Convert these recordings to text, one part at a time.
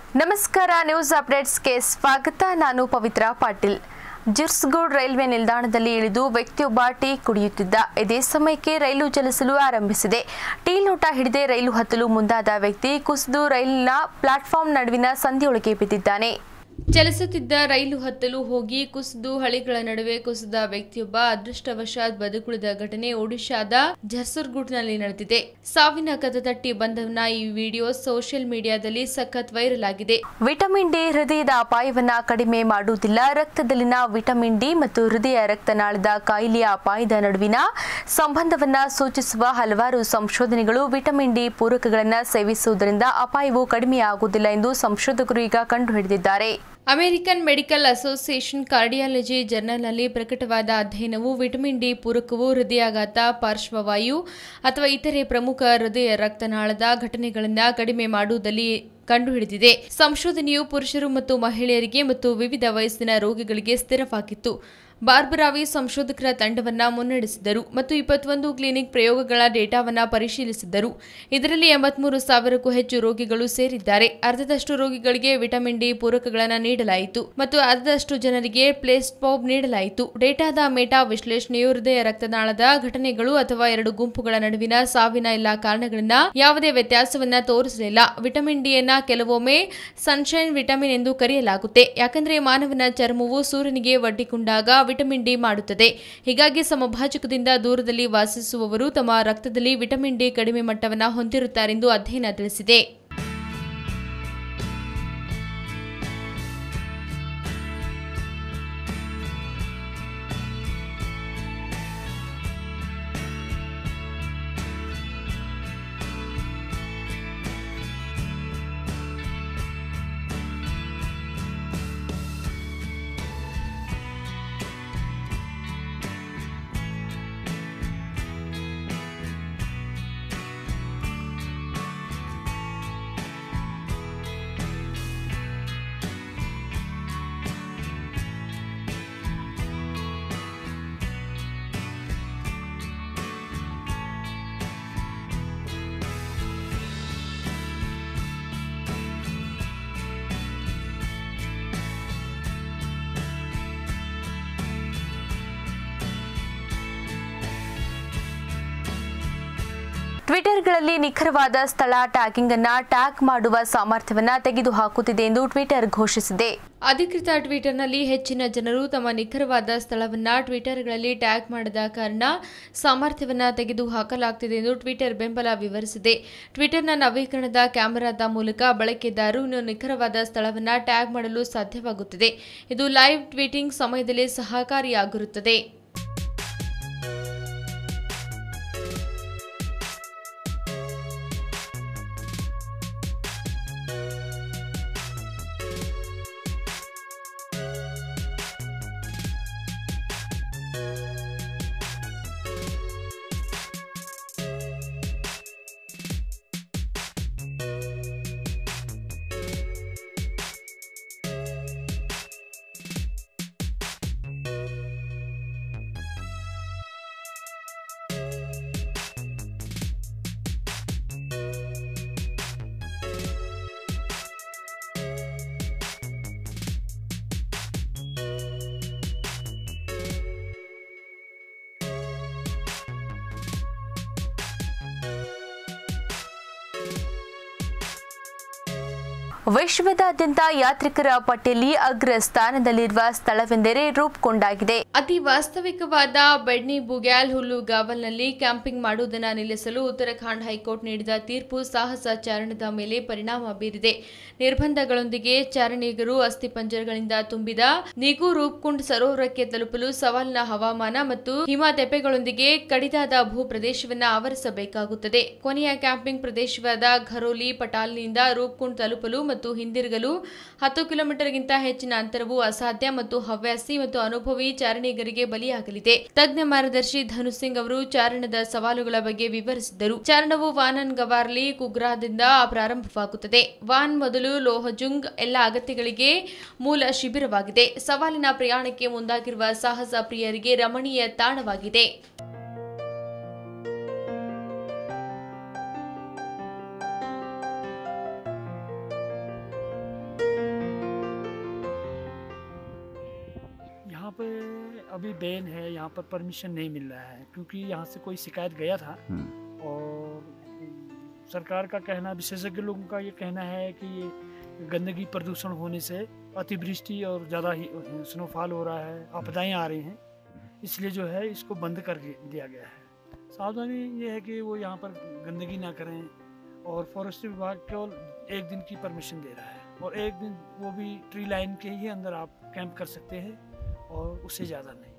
ನಮಸ್ಕಾರ ನ್ಯೂಸ್ ಅಪ್ಡೇಟ್ಸ್ಗೆ ಸ್ವಾಗತ ನಾನು ಪವಿತ್ರ ಪಾಟೀಲ್ ಜಿರ್ಸ್ಗೂಡ್ ರೈಲ್ವೆ ನಿಲ್ದಾಣದಲ್ಲಿ ಇಳಿದು ವ್ಯಕ್ತಿಯೊಬ್ಬ ಟೀ ಕುಡಿಯುತ್ತಿದ್ದ ಇದೇ ಸಮಯಕ್ಕೆ ರೈಲು ಚಲಿಸಲು ಆರಂಭಿಸಿದೆ ಟೀ ಲೋಟ ಹಿಡಿದೇ ರೈಲು ಹತ್ತಲು ಮುಂದಾದ ವ್ಯಕ್ತಿ ಕುಸಿದು ರೈಲಿನ ಪ್ಲಾಟ್ಫಾರ್ಮ್ ನಡುವಿನ ಸಂಧಿಯೊಳಗೆ ಬಿದ್ದಿದ್ದಾನೆ ಚಲಿಸುತ್ತಿದ್ದ ರೈಲು ಹತ್ತಲು ಹೋಗಿ ಕುಸಿದು ಹಳಿಗಳ ನಡುವೆ ಕುಸಿದ ವ್ಯಕ್ತಿಯೊಬ್ಬ ಅದೃಷ್ಟವಶಾತ್ ಬದುಕುಳಿದ ಘಟನೆ ಒಡಿಶಾದ ಝರ್ಸುರ್ಗುಡ್ನಲ್ಲಿ ನಡೆದಿದೆ ಸಾವಿನ ಕದ ತಟ್ಟಿ ಬಂದವನ ಈ ವಿಡಿಯೋ ಸೋಷಿಯಲ್ ಮೀಡಿಯಾದಲ್ಲಿ ಸಖತ್ ವೈರಲ್ ಆಗಿದೆ ವಿಟಮಿನ್ ಡಿ ಹೃದಯದ ಅಪಾಯವನ್ನ ಕಡಿಮೆ ಮಾಡುವುದಿಲ್ಲ ರಕ್ತದಲ್ಲಿನ ವಿಟಮಿನ್ ಡಿ ಮತ್ತು ಹೃದಯ ರಕ್ತನಾಳದ ಕಾಯಿಲೆಯ ಅಪಾಯದ ನಡುವಿನ ಸಂಬಂಧವನ್ನ ಸೂಚಿಸುವ ಹಲವಾರು ಸಂಶೋಧನೆಗಳು ವಿಟಮಿನ್ ಡಿ ಪೂರಕಗಳನ್ನು ಸೇವಿಸುವುದರಿಂದ ಅಪಾಯವು ಕಡಿಮೆಯಾಗುವುದಿಲ್ಲ ಎಂದು ಸಂಶೋಧಕರು ಈಗ ಕಂಡುಹಿಡಿದಿದ್ದಾರೆ ಅಮೆರಿಕನ್ ಮೆಡಿಕಲ್ ಅಸೋಸಿಯೇಷನ್ ಕಾರ್ಡಿಯಾಲಜಿ ಜರ್ನಲ್ನಲ್ಲಿ ಪ್ರಕಟವಾದ ಅಧ್ಯಯನವು ವಿಟಮಿನ್ ಡಿ ಪೂರಕವು ಹೃದಯಾಘಾತ ಪಾರ್ಶ್ವವಾಯು ಅಥವಾ ಇತರೆ ಪ್ರಮುಖ ಹೃದಯ ರಕ್ತನಾಳದ ಘಟನೆಗಳನ್ನು ಕಡಿಮೆ ಮಾಡುವುದಲ್ಲಿ ಕಂಡುಹಿಡಿದಿದೆ ಸಂಶೋಧನೆಯು ಪುರುಷರು ಮತ್ತು ಮಹಿಳೆಯರಿಗೆ ಮತ್ತು ವಿವಿಧ ವಯಸ್ಸಿನ ರೋಗಿಗಳಿಗೆ ಸ್ಥಿರವಾಗಿತ್ತು ಬಾರ್ಬರಾವಿ ಸಂಶೋಧಕರ ತಂಡವನ್ನ ಮುನ್ನಡೆಸಿದರು ಮತ್ತು ಇಪ್ಪತ್ತೊಂದು ಕ್ಲಿನಿಕ್ ಪ್ರಯೋಗಗಳ ಡೇಟಾವನ್ನ ಪರಿಶೀಲಿಸಿದ್ದರು ಇದರಲ್ಲಿ ಎಂಬತ್ಮೂರು ಸಾವಿರಕ್ಕೂ ಹೆಚ್ಚು ರೋಗಿಗಳು ಸೇರಿದ್ದಾರೆ ಅರ್ಧದಷ್ಟು ರೋಗಿಗಳಿಗೆ ವಿಟಮಿನ್ ಡಿ ಪೂರಕಗಳನ್ನು ನೀಡಲಾಯಿತು ಮತ್ತು ಅರ್ಧದಷ್ಟು ಜನರಿಗೆ ಪ್ಲೇಸ್ಪಾಬ್ ನೀಡಲಾಯಿತು ಡೇಟಾದ ಮೆಟಾ ವಿಶ್ಲೇಷಣೆಯು ಹೃದಯ ರಕ್ತನಾಳದ ಘಟನೆಗಳು ಅಥವಾ ಎರಡು ಗುಂಪುಗಳ ನಡುವಿನ ಸಾವಿನ ಎಲ್ಲಾ ಕಾರಣಗಳನ್ನ ಯಾವುದೇ ವ್ಯತ್ಯಾಸವನ್ನ ತೋರಿಸಲಿಲ್ಲ ವಿಟಮಿನ್ ಡಿ ಯನ್ನ ಕೆಲವೊಮ್ಮೆ ಸನ್ಶೈನ್ ವಿಟಮಿನ್ ಎಂದು ಕರೆಯಲಾಗುತ್ತೆ ಯಾಕಂದ್ರೆ ಮಾನವನ ಚರ್ಮವು ಸೂರ್ಯನಿಗೆ ಒಡ್ಡಿಕೊಂಡಾಗ ವಿಟಮಿನ್ ಡಿ ಮಾಡುತ್ತದೆ ಹೀಗಾಗಿ ಸಮಭಾಜಕದಿಂದ ದೂರದಲ್ಲಿ ವಾಸಿಸುವವರು ತಮ್ಮ ರಕ್ತದಲ್ಲಿ ವಿಟಮಿನ್ ಡಿ ಕಡಿಮೆ ಮಟ್ಟವನ್ನು ಹೊಂದಿರುತ್ತಾರೆಂದು ಅಧ್ಯಯನ ತಿಳಿಸಿದೆ ಟ್ವಿಟರ್ಗಳಲ್ಲಿ ನಿಖರವಾದ ಸ್ಥಳ ಟ್ಯಾಗಿಂಗ್ ಅನ್ನ ಟ್ಯಾಗ್ ಮಾಡುವ ಸಾಮರ್ಥ್ಯವನ್ನ ತೆಗೆದುಹಾಕುತ್ತಿದೆ ಎಂದು ಟ್ವಿಟರ್ ಘೋಷಿಸಿದೆ ಅಧಿಕೃತ ಟ್ವಿಟರ್ನಲ್ಲಿ ಹೆಚ್ಚಿನ ಜನರು ತಮ್ಮ ನಿಖರವಾದ ಸ್ಥಳವನ್ನ ಟ್ವಿಟರ್ಗಳಲ್ಲಿ ಟ್ಯಾಗ್ ಮಾಡದ ಕಾರಣ ಸಾಮರ್ಥ್ಯವನ್ನ ತೆಗೆದುಹಾಕಲಾಗುತ್ತಿದೆ ಎಂದು ಟ್ವಿಟರ್ ಬೆಂಬಲ ವಿವರಿಸಿದೆ ಟ್ವಿಟರ್ನ ನವೀಕರಣದ ಕ್ಯಾಮೆರಾದ ಮೂಲಕ ಬಳಕೆದಾರರು ನಿಖರವಾದ ಸ್ಥಳವನ್ನ ಟ್ಯಾಗ್ ಮಾಡಲು ಸಾಧ್ಯವಾಗುತ್ತದೆ ಇದು ಲೈವ್ ಟ್ವೀಟಿಂಗ್ ಸಮಯದಲ್ಲಿ ಸಹಕಾರಿಯಾಗಿರುತ್ತದೆ ವಿಶ್ವದಾದ್ಯಂತ ಯಾತ್ರಿಕರ ಪಟ್ಟಿಯಲ್ಲಿ ಅಗ್ರ ಸ್ಥಾನದಲ್ಲಿರುವ ಸ್ಥಳವೆಂದರೆ ರೂಪ್ಕೊಂಡಾಗಿದೆ ಅತಿ ವಾಸ್ತವಿಕವಾದ ಬೆಡ್ನಿ ಬುಗ್ಯಾಲ್ ಹುಲ್ಲುಗಾವಲ್ನಲ್ಲಿ ಕ್ಯಾಂಪಿಂಗ್ ಮಾಡುವುದನ್ನು ನಿಲ್ಲಿಸಲು ಉತ್ತರಾಖಂಡ್ ಹೈಕೋರ್ಟ್ ನೀಡಿದ ತೀರ್ಪು ಸಾಹಸ ಚಾರಣದ ಮೇಲೆ ಪರಿಣಾಮ ಬೀರಿದೆ ನಿರ್ಬಂಧಗಳೊಂದಿಗೆ ಚಾರಣಿಗರು ಅಸ್ಥಿಪಂಜರಗಳಿಂದ ತುಂಬಿದ ನಿಗು ರೂಪ್ಕುಂಡ್ ಸರೋವರಕ್ಕೆ ತಲುಪಲು ಸವಾಲಿನ ಹವಾಮಾನ ಮತ್ತು ಹಿಮ ತೆಪ್ಪೆಗಳೊಂದಿಗೆ ಕಡಿದಾದ ಭೂ ಪ್ರದೇಶವನ್ನು ಆವರಿಸಬೇಕಾಗುತ್ತದೆ ಕೊನೆಯ ಕ್ಯಾಂಪಿಂಗ್ ಪ್ರದೇಶವಾದ ಘರೋಲಿ ಪಟಾಲ್ನಿಂದ ರೂಪ್ಕುಂಡ್ ತಲುಪಲು ಮತ್ತು ಹಿಂದಿರುಗಲು ಹತ್ತು ಕಿಲೋಮೀಟರ್ಗಿಂತ ಹೆಚ್ಚಿನ ಅಂತರವು ಅಸಾಧ್ಯ ಮತ್ತು ಹವ್ಯಾಸಿ ಮತ್ತು ಅನುಭವಿ ಚಾರಣಿಗರಿಗೆ ಬಲಿಯಾಗಲಿದೆ ತಜ್ಞ ಮಾರ್ಗದರ್ಶಿ ಧನು ಸಿಂಗ್ ಅವರು ಚಾರಣದ ಸವಾಲುಗಳ ಬಗ್ಗೆ ವಿವರಿಸಿದ್ದರು ಚಾರಣವು ವಾನನ್ ಗವಾರ್ಲಿ ಕುಗ್ರಾದಿಂದ ಪ್ರಾರಂಭವಾಗುತ್ತದೆ ವಾನ್ ಮೊದಲು ಲೋಹಜುಂಗ್ ಎಲ್ಲ ಅಗತ್ಯಗಳಿಗೆ ಮೂಲ ಶಿಬಿರವಾಗಿದೆ ಸವಾಲಿನ ಪ್ರಯಾಣಕ್ಕೆ ಮುಂದಾಗಿರುವ ಸಾಹಸ ಪ್ರಿಯರಿಗೆ ರಮಣೀಯ ತಾಣವಾಗಿದೆ अभी बैन है यहाँ पर परमिशन नहीं मिल रहा है क्योंकि यहाँ से कोई शिकायत गया था हम्म, और सरकार का कहना विशेषज्ञ लोगों का ये कहना है कि ये गंदगी प्रदूषण होने से अतिवृष्टि और ज़्यादा ही स्नोफॉल हो रहा है आपदाएं आ रही हैं इसलिए जो है इसको बंद कर दिया गया है सावधानी ये है कि वो यहाँ पर गंदगी ना करें और फॉरेस्ट विभाग केवल एक दिन की परमिशन दे रहा है और एक दिन वो भी ट्री लाइन के ही अंदर आप कैंप कर सकते हैं और उससे ज़्यादा नहीं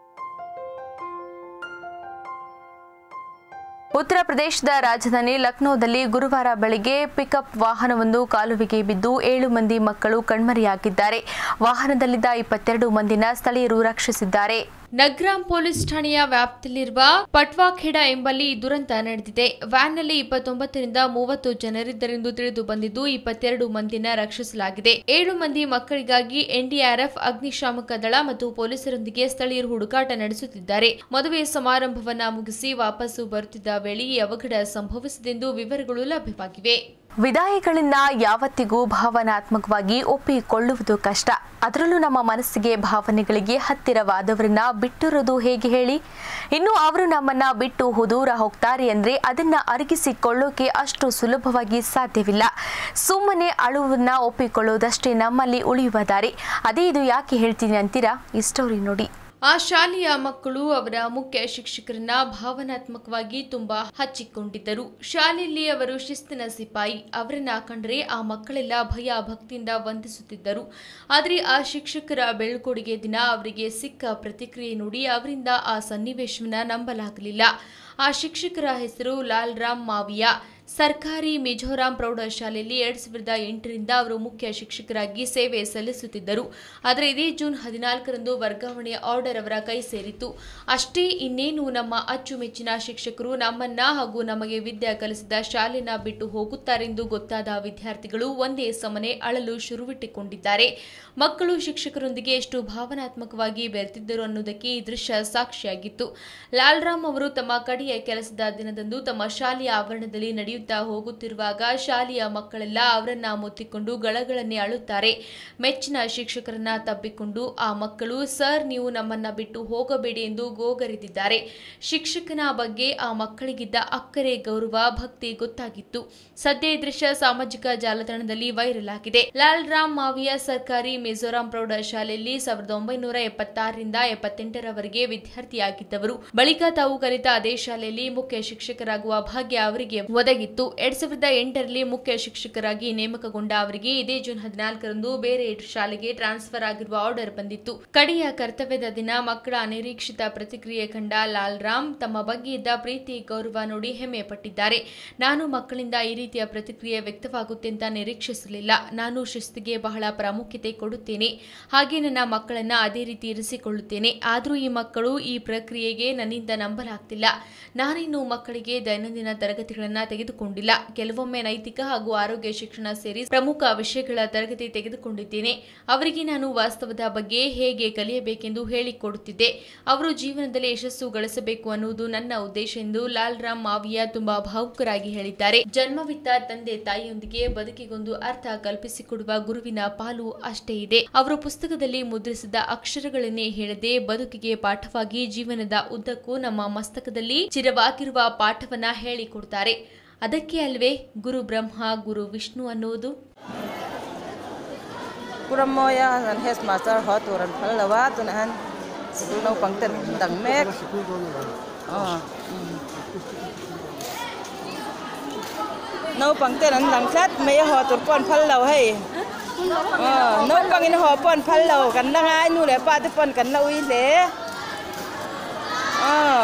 ಉತ್ತರ ಪ್ರದೇಶದ ರಾಜಧಾನಿ ಲಕ್ನೋದಲ್ಲಿ ಗುರುವಾರ ಬೆಳಗ್ಗೆ ಪಿಕಪ್ ವಾಹನವೊಂದು ಕಾಲುವೆಗೆ ಬಿದ್ದು ಏಳು ಮಂದಿ ಮಕ್ಕಳು ಕಣ್ಮರೆಯಾಗಿದ್ದಾರೆ ವಾಹನದಲ್ಲಿದ್ದ ಇಪ್ಪತ್ತೆರಡು ಮಂದಿನ ಸ್ಥಳೀಯರು ರಕ್ಷಿಸಿದ್ದಾರೆ ನಗ್ರಾಮ್ ಪೊಲೀಸ್ ಠಾಣೆಯ ವ್ಯಾಪ್ತಿಯಲ್ಲಿರುವ ಪಟ್ವಾಖೇಡ ಎಂಬಲ್ಲಿ ಈ ದುರಂತ ನಡೆದಿದೆ ವ್ಯಾನ್ನಲ್ಲಿ ಇಪ್ಪತ್ತೊಂಬತ್ತರಿಂದ ಮೂವತ್ತು ಜನರಿದ್ದರೆಂದು ತಿಳಿದು ಬಂದಿದ್ದು ಇಪ್ಪತ್ತೆರಡು ಮಂದಿನ ರಕ್ಷಿಸಲಾಗಿದೆ ಏಳು ಮಂದಿ ಮಕ್ಕಳಿಗಾಗಿ ಎನ್ಡಿಆರ್ಎಫ್ ಅಗ್ನಿಶಾಮಕ ದಳ ಮತ್ತು ಪೊಲೀಸರೊಂದಿಗೆ ಸ್ಥಳೀಯರು ಹುಡುಕಾಟ ನಡೆಸುತ್ತಿದ್ದಾರೆ ಮದುವೆ ಸಮಾರಂಭವನ್ನ ಮುಗಿಸಿ ವಾಪಸ್ಸು ಬರುತ್ತಿದ್ದ ವೇಳೆ ಈ ಅವಘಡ ಸಂಭವಿಸಿದೆಂದು ವಿವರಗಳು ಲಭ್ಯವಾಗಿವೆ ವಿದಾಯಿಗಳನ್ನ ಯಾವತ್ತಿಗೂ ಭಾವನಾತ್ಮಕವಾಗಿ ಒಪ್ಪಿಕೊಳ್ಳುವುದು ಕಷ್ಟ ಅದರಲ್ಲೂ ನಮ್ಮ ಮನಸ್ಸಿಗೆ ಭಾವನೆಗಳಿಗೆ ಹತ್ತಿರವಾದವರನ್ನ ಬಿಟ್ಟಿರೋದು ಹೇಗೆ ಹೇಳಿ ಇನ್ನು ಅವರು ನಮ್ಮನ್ನ ಬಿಟ್ಟು ದೂರ ಹೋಗ್ತಾರೆ ಅಂದ್ರೆ ಅದನ್ನ ಅರಗಿಸಿಕೊಳ್ಳೋಕೆ ಅಷ್ಟು ಸುಲಭವಾಗಿ ಸಾಧ್ಯವಿಲ್ಲ ಸುಮ್ಮನೆ ಅಳುವನ್ನ ಒಪ್ಪಿಕೊಳ್ಳೋದಷ್ಟೇ ನಮ್ಮಲ್ಲಿ ಉಳಿಯುವ ದಾರಿ ಅದೇ ಇದು ಯಾಕೆ ಹೇಳ್ತೀನಿ ಅಂತೀರಾ ಈ ಸ್ಟೋರಿ ನೋಡಿ ಆ ಶಾಲೆಯ ಮಕ್ಕಳು ಅವರ ಮುಖ್ಯ ಶಿಕ್ಷಕರನ್ನ ಭಾವನಾತ್ಮಕವಾಗಿ ತುಂಬಾ ಹಚ್ಚಿಕೊಂಡಿದ್ದರು ಶಾಲೆಯಲ್ಲಿ ಅವರು ಶಿಸ್ತಿನ ಸಿಪಾಯಿ ಅವರನ್ನ ಕಂಡರೆ ಆ ಮಕ್ಕಳೆಲ್ಲ ಭಯ ಭಕ್ತಿಯಿಂದ ವಂದಿಸುತ್ತಿದ್ದರು ಆದರೆ ಆ ಶಿಕ್ಷಕರ ಬೆಳ್ಕೊಡುಗೆ ದಿನ ಅವರಿಗೆ ಸಿಕ್ಕ ಪ್ರತಿಕ್ರಿಯೆ ನೋಡಿ ಅವರಿಂದ ಆ ಸನ್ನಿವೇಶವನ್ನ ನಂಬಲಾಗಲಿಲ್ಲ ಆ ಶಿಕ್ಷಕರ ಹೆಸರು ಲಾಲ್ ರಾಮ್ ಮಾವಿಯಾ ಸರ್ಕಾರಿ ಮಿಜೋರಾಂ ಪ್ರೌಢಶಾಲೆಯಲ್ಲಿ ಎರಡ್ ಸಾವಿರದ ಎಂಟರಿಂದ ಅವರು ಮುಖ್ಯ ಶಿಕ್ಷಕರಾಗಿ ಸೇವೆ ಸಲ್ಲಿಸುತ್ತಿದ್ದರು ಆದರೆ ಇದೇ ಜೂನ್ ಹದಿನಾಲ್ಕರಂದು ವರ್ಗಾವಣೆಯ ಆರ್ಡರ್ ಅವರ ಕೈ ಸೇರಿತು ಅಷ್ಟೇ ಇನ್ನೇನು ನಮ್ಮ ಅಚ್ಚುಮೆಚ್ಚಿನ ಶಿಕ್ಷಕರು ನಮ್ಮನ್ನ ಹಾಗೂ ನಮಗೆ ವಿದ್ಯೆ ಕಲಿಸಿದ ಶಾಲೆನ ಬಿಟ್ಟು ಹೋಗುತ್ತಾರೆಂದು ಗೊತ್ತಾದ ವಿದ್ಯಾರ್ಥಿಗಳು ಒಂದೇ ಸಮನೆ ಅಳಲು ಶುರುವಿಟ್ಟುಕೊಂಡಿದ್ದಾರೆ ಮಕ್ಕಳು ಶಿಕ್ಷಕರೊಂದಿಗೆ ಎಷ್ಟು ಭಾವನಾತ್ಮಕವಾಗಿ ಬೆರೆತಿದ್ದರು ಅನ್ನೋದಕ್ಕೆ ಈ ದೃಶ್ಯ ಸಾಕ್ಷಿಯಾಗಿತ್ತು ಲಾಲ್ರಾಮ್ ಅವರು ತಮ್ಮ ಕಡೆಯ ಕೆಲಸದ ದಿನದಂದು ತಮ್ಮ ಶಾಲೆಯ ಆವರಣದಲ್ಲಿ ನಡೆಯುತ್ತಾ ಹೋಗುತ್ತಿರುವಾಗ ಶಾಲೆಯ ಮಕ್ಕಳೆಲ್ಲ ಅವರನ್ನ ಮುತ್ತಿಕೊಂಡು ಗಳಗಳನ್ನೇ ಅಳುತ್ತಾರೆ ಮೆಚ್ಚಿನ ಶಿಕ್ಷಕರನ್ನ ತಬ್ಬಿಕೊಂಡು ಆ ಮಕ್ಕಳು ಸರ್ ನೀವು ನಮ್ಮನ್ನ ಬಿಟ್ಟು ಹೋಗಬೇಡಿ ಎಂದು ಗೋಗರೆದಿದ್ದಾರೆ ಶಿಕ್ಷಕನ ಬಗ್ಗೆ ಆ ಮಕ್ಕಳಿಗಿದ್ದ ಅಕ್ಕರೆ ಗೌರವ ಭಕ್ತಿ ಗೊತ್ತಾಗಿತ್ತು ಸದ್ಯ ಈ ದೃಶ್ಯ ಸಾಮಾಜಿಕ ಜಾಲತಾಣದಲ್ಲಿ ವೈರಲ್ ಆಗಿದೆ ಲಾಲ್ ರಾಮ್ ಮಾವಿಯಾ ಸರ್ಕಾರಿ ಮಿಜೋರಾಂ ಪ್ರೌಢಶಾಲೆಯಲ್ಲಿ ಸಾವಿರದ ಒಂಬೈನೂರ ಎಪ್ಪತ್ತಾರರಿಂದ ಎಪ್ಪತ್ತೆಂಟರವರೆಗೆ ವಿದ್ಯಾರ್ಥಿಯಾಗಿದ್ದವರು ಬಳಿಕ ತಾವು ಕಲಿತ ಅದೇ ಶಾಲೆಯಲ್ಲಿ ಮುಖ್ಯ ಶಿಕ್ಷಕರಾಗುವ ಭಾಗ್ಯ ಅವರಿಗೆ ಒದಗಿತ್ತು ಎರಡ್ ಸಾವಿರದ ಎಂಟರಲ್ಲಿ ಮುಖ್ಯ ಶಿಕ್ಷಕರಾಗಿ ನೇಮಕಗೊಂಡ ಅವರಿಗೆ ಇದೇ ಜೂನ್ ಹದಿನಾಲ್ಕರಂದು ಬೇರೆ ಶಾಲೆಗೆ ಟ್ರಾನ್ಸ್ಫರ್ ಆಗಿರುವ ಆರ್ಡರ್ ಬಂದಿತ್ತು ಕಡೆಯ ಕರ್ತವ್ಯದ ದಿನ ಮಕ್ಕಳ ಅನಿರೀಕ್ಷಿತ ಪ್ರತಿಕ್ರಿಯೆ ಕಂಡ ಲಾಲ್ ರಾಮ್ ತಮ್ಮ ಬಗ್ಗೆ ಇದ್ದ ಪ್ರೀತಿ ಗೌರವ ನೋಡಿ ಹೆಮ್ಮೆ ಪಟ್ಟಿದ್ದಾರೆ ನಾನು ಮಕ್ಕಳಿಂದ ಈ ರೀತಿಯ ಪ್ರತಿಕ್ರಿಯೆ ವ್ಯಕ್ತವಾಗುತ್ತೆ ಅಂತ ನಿರೀಕ್ಷಿಸಲಿಲ್ಲ ನಾನು ಶಿಸ್ತಿಗೆ ಬಹಳ ಪ್ರಾಮುಖ್ಯತೆ ಕೊಡುತ್ತೇನೆ ಹಾಗೆ ನನ್ನ ಮಕ್ಕಳನ್ನ ಅದೇ ರೀತಿ ಇರಿಸಿಕೊಳ್ಳುತ್ತೇನೆ ಆದರೂ ಈ ಮಕ್ಕಳು ಈ ಪ್ರಕ್ರಿಯೆಗೆ ನನ್ನಿಂದ ನಂಬಲಾಗ್ತಿಲ್ಲ ನಾನಿನ್ನು ಮಕ್ಕಳಿಗೆ ದೈನಂದಿನ ತರಗತಿಗಳನ್ನ ತೆಗೆದುಕೊಂಡಿಲ್ಲ ಕೆಲವೊಮ್ಮೆ ನೈತಿಕ ಹಾಗೂ ಆರೋಗ್ಯ ಶಿಕ್ಷಣ ಸೇರಿ ಪ್ರಮುಖ ವಿಷಯಗಳ ತರಗತಿ ತೆಗೆದುಕೊಂಡಿದ್ದೇನೆ ಅವರಿಗೆ ನಾನು ವಾಸ್ತವದ ಬಗ್ಗೆ ಹೇಗೆ ಕಲಿಯಬೇಕೆಂದು ಹೇಳಿಕೊಡುತ್ತಿದ್ದೆ ಅವರು ಜೀವನದಲ್ಲಿ ಯಶಸ್ಸು ಗಳಿಸಬೇಕು ಅನ್ನುವುದು ನನ್ನ ಉದ್ದೇಶ ಎಂದು ಲಾಲ್ ರಾಮ್ ಮಾವಿಯಾ ತುಂಬಾ ಭಾವುಕರಾಗಿ ಹೇಳಿದ್ದಾರೆ ಜನ್ಮವಿತ್ತ ತಂದೆ ತಾಯಿಯೊಂದಿಗೆ ಬದುಕಿಗೊಂದು ಅರ್ಥ ಕಲ್ಪಿಸಿಕೊಡುವ ಗುರುವಿನ ಪಾಲು ಅಷ್ಟೇ ಇದೆ ಅವರು ಪುಸ್ತಕದಲ್ಲಿ ಮುದ್ರಿಸಿದ ಅಕ್ಷರಗಳನ್ನೇ ಹೇಳದೆ ಬದುಕಿಗೆ ಪಾಠವಾಗಿ ಜೀವನದ ಉದ್ದಕ್ಕೂ ನಮ್ಮ ಮಸ್ತಕದಲ್ಲಿ ಚಿರವಾಗಿರುವ ಪಾಠವನ್ನ ಹೇಳಿಕೊಡ್ತಾರೆ ಅದಕ್ಕೆ ಅಲ್ವೇ ಗುರು ಬ್ರಹ್ಮ ಗುರು ವಿಷ್ಣು ಅನ್ನುವುದು Kuram moya han hes master hot uran phal lawa tun han sikul no pangten dang mek ah no pangten an dang sat me ho tur pon phal law hey ah no pangin ho pon phal law kan na ngai nu le pa te pon kan na ui le ah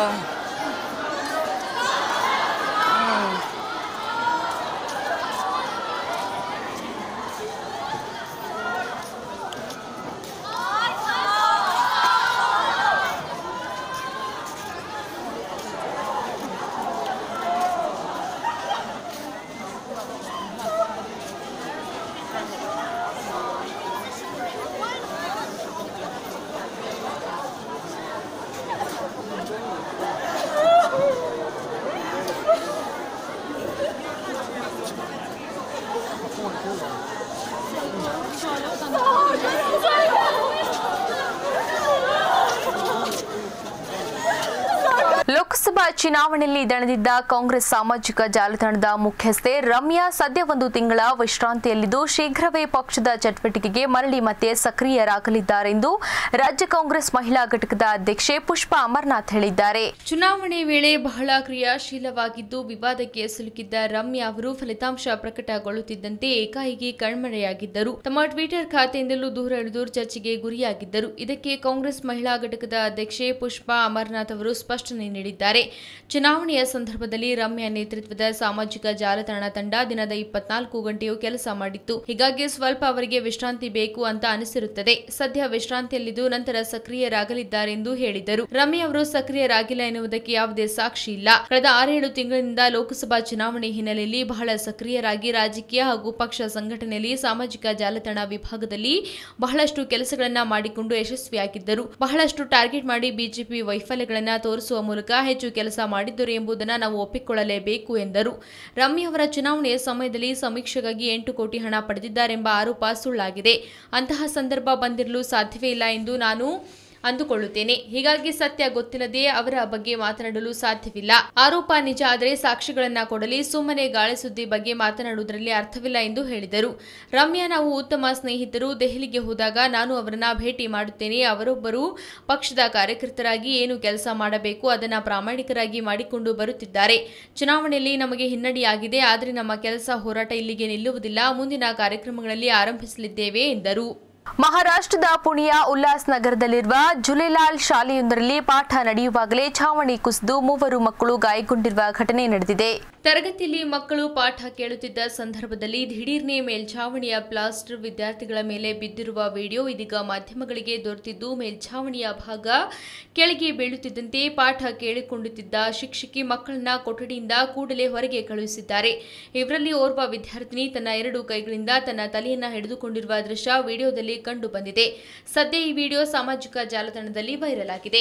ಚುನಾವಣೆಯಲ್ಲಿ ದಣದಿದ್ದ ಕಾಂಗ್ರೆಸ್ ಸಾಮಾಜಿಕ ಜಾಲತಾಣದ ಮುಖ್ಯಸ್ಥೆ ರಮ್ಯಾ ಸದ್ಯ ಒಂದು ತಿಂಗಳ ವಿಶ್ರಾಂತಿಯಲ್ಲಿದ್ದು ಶೀಘ್ರವೇ ಪಕ್ಷದ ಚಟುವಟಿಕೆಗೆ ಮರಳಿ ಮತ್ತೆ ಸಕ್ರಿಯರಾಗಲಿದ್ದಾರೆಂದು ರಾಜ್ಯ ಕಾಂಗ್ರೆಸ್ ಮಹಿಳಾ ಘಟಕದ ಅಧ್ಯಕ್ಷೆ ಪುಷ್ಪಾ ಅಮರ್ನಾಥ್ ಹೇಳಿದ್ದಾರೆ ಚುನಾವಣೆ ವೇಳೆ ಬಹಳ ಕ್ರಿಯಾಶೀಲವಾಗಿದ್ದು ವಿವಾದಕ್ಕೆ ಸಿಲುಕಿದ್ದ ರಮ್ಯಾ ಅವರು ಫಲಿತಾಂಶ ಪ್ರಕಟಗೊಳ್ಳುತ್ತಿದ್ದಂತೆ ಏಕಾಏಕಿ ಕಣ್ಮರೆಯಾಗಿದ್ದರು ತಮ್ಮ ಟ್ವಿಟರ್ ಖಾತೆಯಿಂದಲೂ ದೂರ ಇಳಿದು ಚರ್ಚೆಗೆ ಗುರಿಯಾಗಿದ್ದರು ಇದಕ್ಕೆ ಕಾಂಗ್ರೆಸ್ ಮಹಿಳಾ ಘಟಕದ ಅಧ್ಯಕ್ಷೆ ಪುಷ್ಪಾ ಅಮರ್ನಾಥ್ ಅವರು ಸ್ಪಷ್ಟನೆ ನೀಡಿದ್ದಾರೆ ಚುನಾವಣೆಯ ಸಂದರ್ಭದಲ್ಲಿ ರಮ್ಯಾ ನೇತೃತ್ವದ ಸಾಮಾಜಿಕ ಜಾಲತಾಣ ತಂಡ ದಿನದ ಇಪ್ಪತ್ನಾಲ್ಕು ಗಂಟೆಯೂ ಕೆಲಸ ಮಾಡಿತ್ತು ಹೀಗಾಗಿ ಸ್ವಲ್ಪ ಅವರಿಗೆ ವಿಶ್ರಾಂತಿ ಬೇಕು ಅಂತ ಅನಿಸಿರುತ್ತದೆ ಸದ್ಯ ವಿಶ್ರಾಂತಿಯಲ್ಲಿದ್ದು ನಂತರ ಸಕ್ರಿಯರಾಗಲಿದ್ದಾರೆ ಎಂದು ಹೇಳಿದರು ರಮ್ಯಾ ಅವರು ಸಕ್ರಿಯರಾಗಿಲ್ಲ ಎನ್ನುವುದಕ್ಕೆ ಯಾವುದೇ ಸಾಕ್ಷಿ ಇಲ್ಲ ಕಳೆದ ಆರೇಳು ತಿಂಗಳಿನಿಂದ ಲೋಕಸಭಾ ಚುನಾವಣೆ ಹಿನ್ನೆಲೆಯಲ್ಲಿ ಬಹಳ ಸಕ್ರಿಯರಾಗಿ ರಾಜಕೀಯ ಹಾಗೂ ಪಕ್ಷ ಸಂಘಟನೆಯಲ್ಲಿ ಸಾಮಾಜಿಕ ಜಾಲತಾಣ ವಿಭಾಗದಲ್ಲಿ ಬಹಳಷ್ಟು ಕೆಲಸಗಳನ್ನ ಮಾಡಿಕೊಂಡು ಯಶಸ್ವಿಯಾಗಿದ್ದರು ಬಹಳಷ್ಟು ಟಾರ್ಗೆಟ್ ಮಾಡಿ ಬಿಜೆಪಿ ವೈಫಲ್ಯಗಳನ್ನ ತೋರಿಸುವ ಮೂಲಕ ಹೆಚ್ಚು ಕೆಲಸ ಮಾಡಿದ್ದರು ಎಂಬುದನ್ನು ನಾವು ಒಪ್ಪಿಕೊಳ್ಳಲೇಬೇಕು ಎಂದರು ರಮ್ಯಾ ಅವರ ಚುನಾವಣೆಯ ಸಮಯದಲ್ಲಿ ಸಮೀಕ್ಷೆಗಾಗಿ ಎಂಟು ಕೋಟಿ ಹಣ ಪಡೆದಿದ್ದಾರೆಂಬ ಆರೋಪ ಸುಳ್ಳಾಗಿದೆ ಅಂತಹ ಸಂದರ್ಭ ಬಂದಿರಲು ಸಾಧ್ಯವೇ ಇಲ್ಲ ಎಂದು ನಾನು ಅಂದುಕೊಳ್ಳುತ್ತೇನೆ ಹೀಗಾಗಿ ಸತ್ಯ ಗೊತ್ತಿಲ್ಲದೆ ಅವರ ಬಗ್ಗೆ ಮಾತನಾಡಲು ಸಾಧ್ಯವಿಲ್ಲ ಆರೋಪ ನಿಜ ಆದರೆ ಸಾಕ್ಷಿಗಳನ್ನ ಕೊಡಲಿ ಸುಮ್ಮನೆ ಗಾಳಿ ಸುದ್ದಿ ಬಗ್ಗೆ ಮಾತನಾಡುವುದರಲ್ಲಿ ಅರ್ಥವಿಲ್ಲ ಎಂದು ಹೇಳಿದರು ರಮ್ಯಾ ನಾವು ಉತ್ತಮ ಸ್ನೇಹಿತರು ದೆಹಲಿಗೆ ಹೋದಾಗ ನಾನು ಅವರನ್ನ ಭೇಟಿ ಮಾಡುತ್ತೇನೆ ಅವರೊಬ್ಬರು ಪಕ್ಷದ ಕಾರ್ಯಕರ್ತರಾಗಿ ಏನು ಕೆಲಸ ಮಾಡಬೇಕು ಅದನ್ನ ಪ್ರಾಮಾಣಿಕರಾಗಿ ಮಾಡಿಕೊಂಡು ಬರುತ್ತಿದ್ದಾರೆ ಚುನಾವಣೆಯಲ್ಲಿ ನಮಗೆ ಹಿನ್ನಡೆಯಾಗಿದೆ ಆದರೆ ನಮ್ಮ ಕೆಲಸ ಹೋರಾಟ ಇಲ್ಲಿಗೆ ನಿಲ್ಲುವುದಿಲ್ಲ ಮುಂದಿನ ಕಾರ್ಯಕ್ರಮಗಳಲ್ಲಿ ಆರಂಭಿಸಲಿದ್ದೇವೆ ಎಂದರು ಮಹಾರಾಷ್ಟ್ರದ ಪುಣೆಯ ಉಲ್ಲಾಸ್ ನಗರದಲ್ಲಿರುವ ಜುಲೆಲಾಲ್ ಶಾಲೆಯೊಂದರಲ್ಲಿ ಪಾಠ ನಡೆಯುವಾಗಲೇ ಛಾವಣಿ ಕುಸಿದು ಮೂವರು ಮಕ್ಕಳು ಗಾಯಗೊಂಡಿರುವ ಘಟನೆ ನಡೆದಿದೆ ತರಗತಿಯಲ್ಲಿ ಮಕ್ಕಳು ಪಾಠ ಕೇಳುತ್ತಿದ್ದ ಸಂದರ್ಭದಲ್ಲಿ ದಿಢೀರ್ನೆ ಮೇಲ್ಛಾವಣಿಯ ಪ್ಲಾಸ್ಟರ್ ವಿದ್ಯಾರ್ಥಿಗಳ ಮೇಲೆ ಬಿದ್ದಿರುವ ವಿಡಿಯೋ ಇದೀಗ ಮಾಧ್ಯಮಗಳಿಗೆ ದೊರೆತಿದ್ದು ಮೇಲ್ಛಾವಣಿಯ ಭಾಗ ಕೆಳಗೆ ಬೀಳುತ್ತಿದ್ದಂತೆ ಪಾಠ ಕೇಳಿಕೊಳ್ಳುತ್ತಿದ್ದ ಶಿಕ್ಷಕಿ ಮಕ್ಕಳನ್ನ ಕೊಠಡಿಯಿಂದ ಕೂಡಲೇ ಹೊರಗೆ ಕಳುಹಿಸಿದ್ದಾರೆ ಇವರಲ್ಲಿ ಓರ್ವ ವಿದ್ಯಾರ್ಥಿನಿ ತನ್ನ ಎರಡು ಕೈಗಳಿಂದ ತನ್ನ ತಲೆಯನ್ನ ಹಿಡಿದುಕೊಂಡಿರುವ ದೃಶ್ಯ ವಿಡಿಯೋದಲ್ಲಿ ಕಂಡು ಬಂದಿದೆ ಸದ್ಯ ಈ ವಿಡಿಯೋ ಸಾಮಾಜಿಕ ಜಾಲತಾಣದಲ್ಲಿ ವೈರಲ್ ಆಗಿದೆ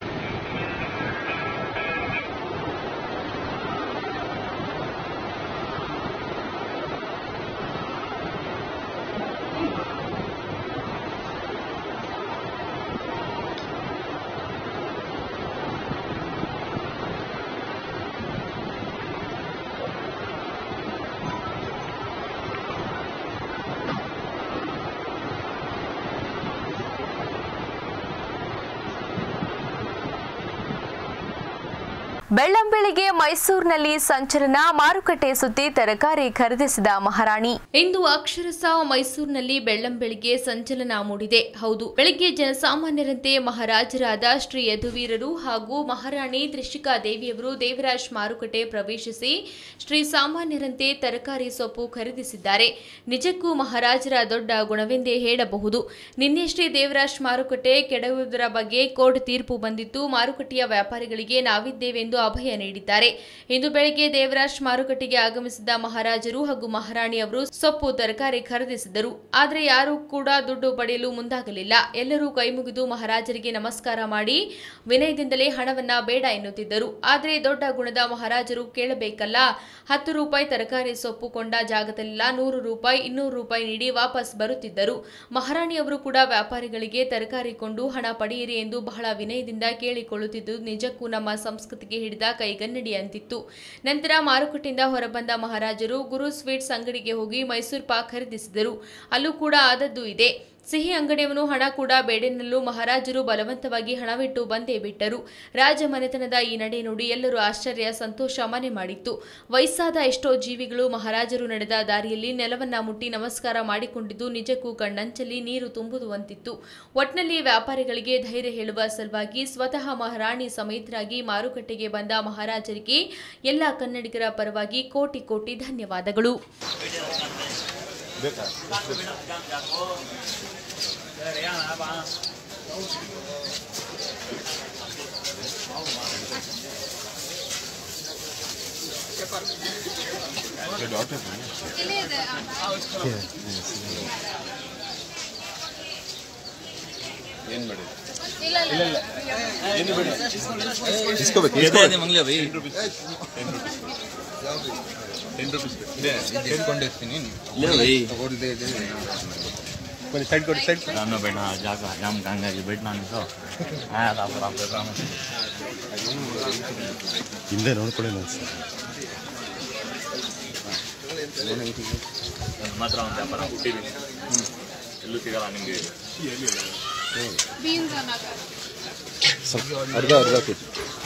ಬೆಳ್ಳಂಬೆಳಿಗ್ಗೆ ಮೈಸೂರಿನಲ್ಲಿ ಸಂಚಲನ ಮಾರುಕಟ್ಟೆ ಸುತ್ತಿ ತರಕಾರಿ ಖರೀದಿಸಿದ ಮಹಾರಾಣಿ ಇಂದು ಅಕ್ಷರಶಃ ಮೈಸೂರಿನಲ್ಲಿ ಬೆಳ್ಳಂಬೆಳಿಗ್ಗೆ ಸಂಚಲನ ಮೂಡಿದೆ ಹೌದು ಬೆಳಿಗ್ಗೆ ಜನಸಾಮಾನ್ಯರಂತೆ ಮಹಾರಾಜರಾದ ಶ್ರೀ ಯದುವೀರರು ಹಾಗೂ ಮಹಾರಾಣಿ ತ್ರಿಷಿಕಾ ದೇವಿಯವರು ದೇವರಾಜ್ ಮಾರುಕಟ್ಟೆ ಪ್ರವೇಶಿಸಿ ಶ್ರೀ ಸಾಮಾನ್ಯರಂತೆ ತರಕಾರಿ ಸೊಪ್ಪು ಖರೀದಿಸಿದ್ದಾರೆ ನಿಜಕ್ಕೂ ಮಹಾರಾಜರ ದೊಡ್ಡ ಗುಣವೆಂದೇ ಹೇಳಬಹುದು ನಿನ್ನೆ ಶ್ರೀ ದೇವರಾಜ್ ಮಾರುಕಟ್ಟೆ ಕೆಡವುವುದರ ಬಗ್ಗೆ ಕೋರ್ಟ್ ತೀರ್ಪು ಬಂದಿತ್ತು ಮಾರುಕಟ್ಟೆಯ ವ್ಯಾಪಾರಿಗಳಿಗೆ ನಾವಿದ್ದೇವೆಂದು ಅಭಯ ನೀಡಿದ್ದಾರೆ ಇಂದು ಬೆಳಗ್ಗೆ ದೇವರಾಜ್ ಮಾರುಕಟ್ಟೆಗೆ ಆಗಮಿಸಿದ ಮಹಾರಾಜರು ಹಾಗೂ ಮಹಾರಾಣಿ ಅವರು ಸೊಪ್ಪು ತರಕಾರಿ ಖರೀದಿಸಿದರು ಆದರೆ ಯಾರೂ ಕೂಡ ದುಡ್ಡು ಪಡೆಯಲು ಮುಂದಾಗಲಿಲ್ಲ ಎಲ್ಲರೂ ಕೈಮುಗಿದು ಮಹಾರಾಜರಿಗೆ ನಮಸ್ಕಾರ ಮಾಡಿ ವಿನಯದಿಂದಲೇ ಹಣವನ್ನ ಬೇಡ ಎನ್ನುತ್ತಿದ್ದರು ಆದರೆ ದೊಡ್ಡ ಗುಣದ ಮಹಾರಾಜರು ಕೇಳಬೇಕಲ್ಲ ಹತ್ತು ರೂಪಾಯಿ ತರಕಾರಿ ಸೊಪ್ಪು ಕೊಂಡ ಜಾಗದಲ್ಲೆಲ್ಲ ನೂರು ರೂಪಾಯಿ ಇನ್ನೂರು ರೂಪಾಯಿ ನೀಡಿ ವಾಪಸ್ ಬರುತ್ತಿದ್ದರು ಮಹಾರಾಣಿಯವರು ಕೂಡ ವ್ಯಾಪಾರಿಗಳಿಗೆ ತರಕಾರಿ ಕೊಂಡು ಹಣ ಪಡೆಯಿರಿ ಎಂದು ಬಹಳ ವಿನಯದಿಂದ ಕೇಳಿಕೊಳ್ಳುತ್ತಿದ್ದು ನಿಜಕ್ಕೂ ನಮ್ಮ ಸಂಸ್ಕೃತಿಗೆ ಹಿಡಿದ ಕೈಗನ್ನಡಿ ಅಂತಿತ್ತು ನಂತರ ಮಾರುಕಟ್ಟೆಯಿಂದ ಹೊರಬಂದ ಮಹಾರಾಜರು ಗುರು ಸ್ವೀಟ್ಸ್ ಅಂಗಡಿಗೆ ಹೋಗಿ ಮೈಸೂರು ಪಾಕ್ ಖರೀದಿಸಿದರು ಅಲ್ಲೂ ಕೂಡ ಆದದ್ದು ಇದೆ ಸಿಹಿ ಅಂಗಡಿಯವನು ಹಣ ಕೂಡ ಬೇಡೆನ್ನಲು ಮಹಾರಾಜರು ಬಲವಂತವಾಗಿ ಹಣವಿಟ್ಟು ಬಂದೇ ಬಿಟ್ಟರು ರಾಜಮನೆತನದ ಈ ನಡೆ ನೋಡಿ ಎಲ್ಲರೂ ಆಶ್ಚರ್ಯ ಸಂತೋಷ ಮನೆ ಮಾಡಿತ್ತು ವಯಸ್ಸಾದ ಎಷ್ಟೋ ಜೀವಿಗಳು ಮಹಾರಾಜರು ನಡೆದ ದಾರಿಯಲ್ಲಿ ನೆಲವನ್ನ ಮುಟ್ಟಿ ನಮಸ್ಕಾರ ಮಾಡಿಕೊಂಡಿದ್ದು ನಿಜಕ್ಕೂ ಕಣ್ಣಂಚಲ್ಲಿ ನೀರು ತುಂಬುವಂತಿತ್ತು ಒಟ್ನಲ್ಲಿ ವ್ಯಾಪಾರಿಗಳಿಗೆ ಧೈರ್ಯ ಹೇಳುವ ಸಲುವಾಗಿ ಸ್ವತಃ ಮಹಾರಾಣಿ ಸಮೇತರಾಗಿ ಮಾರುಕಟ್ಟೆಗೆ ಬಂದ ಮಹಾರಾಜರಿಗೆ ಎಲ್ಲ ಕನ್ನಡಿಗರ ಪರವಾಗಿ ಕೋಟಿ ಕೋಟಿ ಧನ್ಯವಾದಗಳು ಇಸ್ಕೋಬೇಕು ಇದೆ ಮಂಗ್ಲಿ ಬೈ ಟೆನ್ ರುಪೀಸ್ ಇದೆ ಇಟ್ಕೊಂಡಿರ್ತೀನಿ ಇಲ್ಲ ಬೈ ತಗೊಳ್ದೆ ಇದೆ कोणी साईड करू साईड जाना बैठा जाकर जाम गंगा जी बैठना नहीं तो आया था पर आपके काम ಹಿಂದೆ ನೋಡ್ಕೊಳ್ಳಿ ನಾವು ಮಾತ್ರ ಒಂದು ವ್ಯಾಪಾರ ಹುಟ್ಟಿದ್ದೀನಿ ಎಲ್ಲೂ ಸಿಗಲ್ಲ ನಿಮಗೆ ಸ್ವಲ್ಪ ಅರ್ಧ ಅರ್ಧ ಕೊಡಿ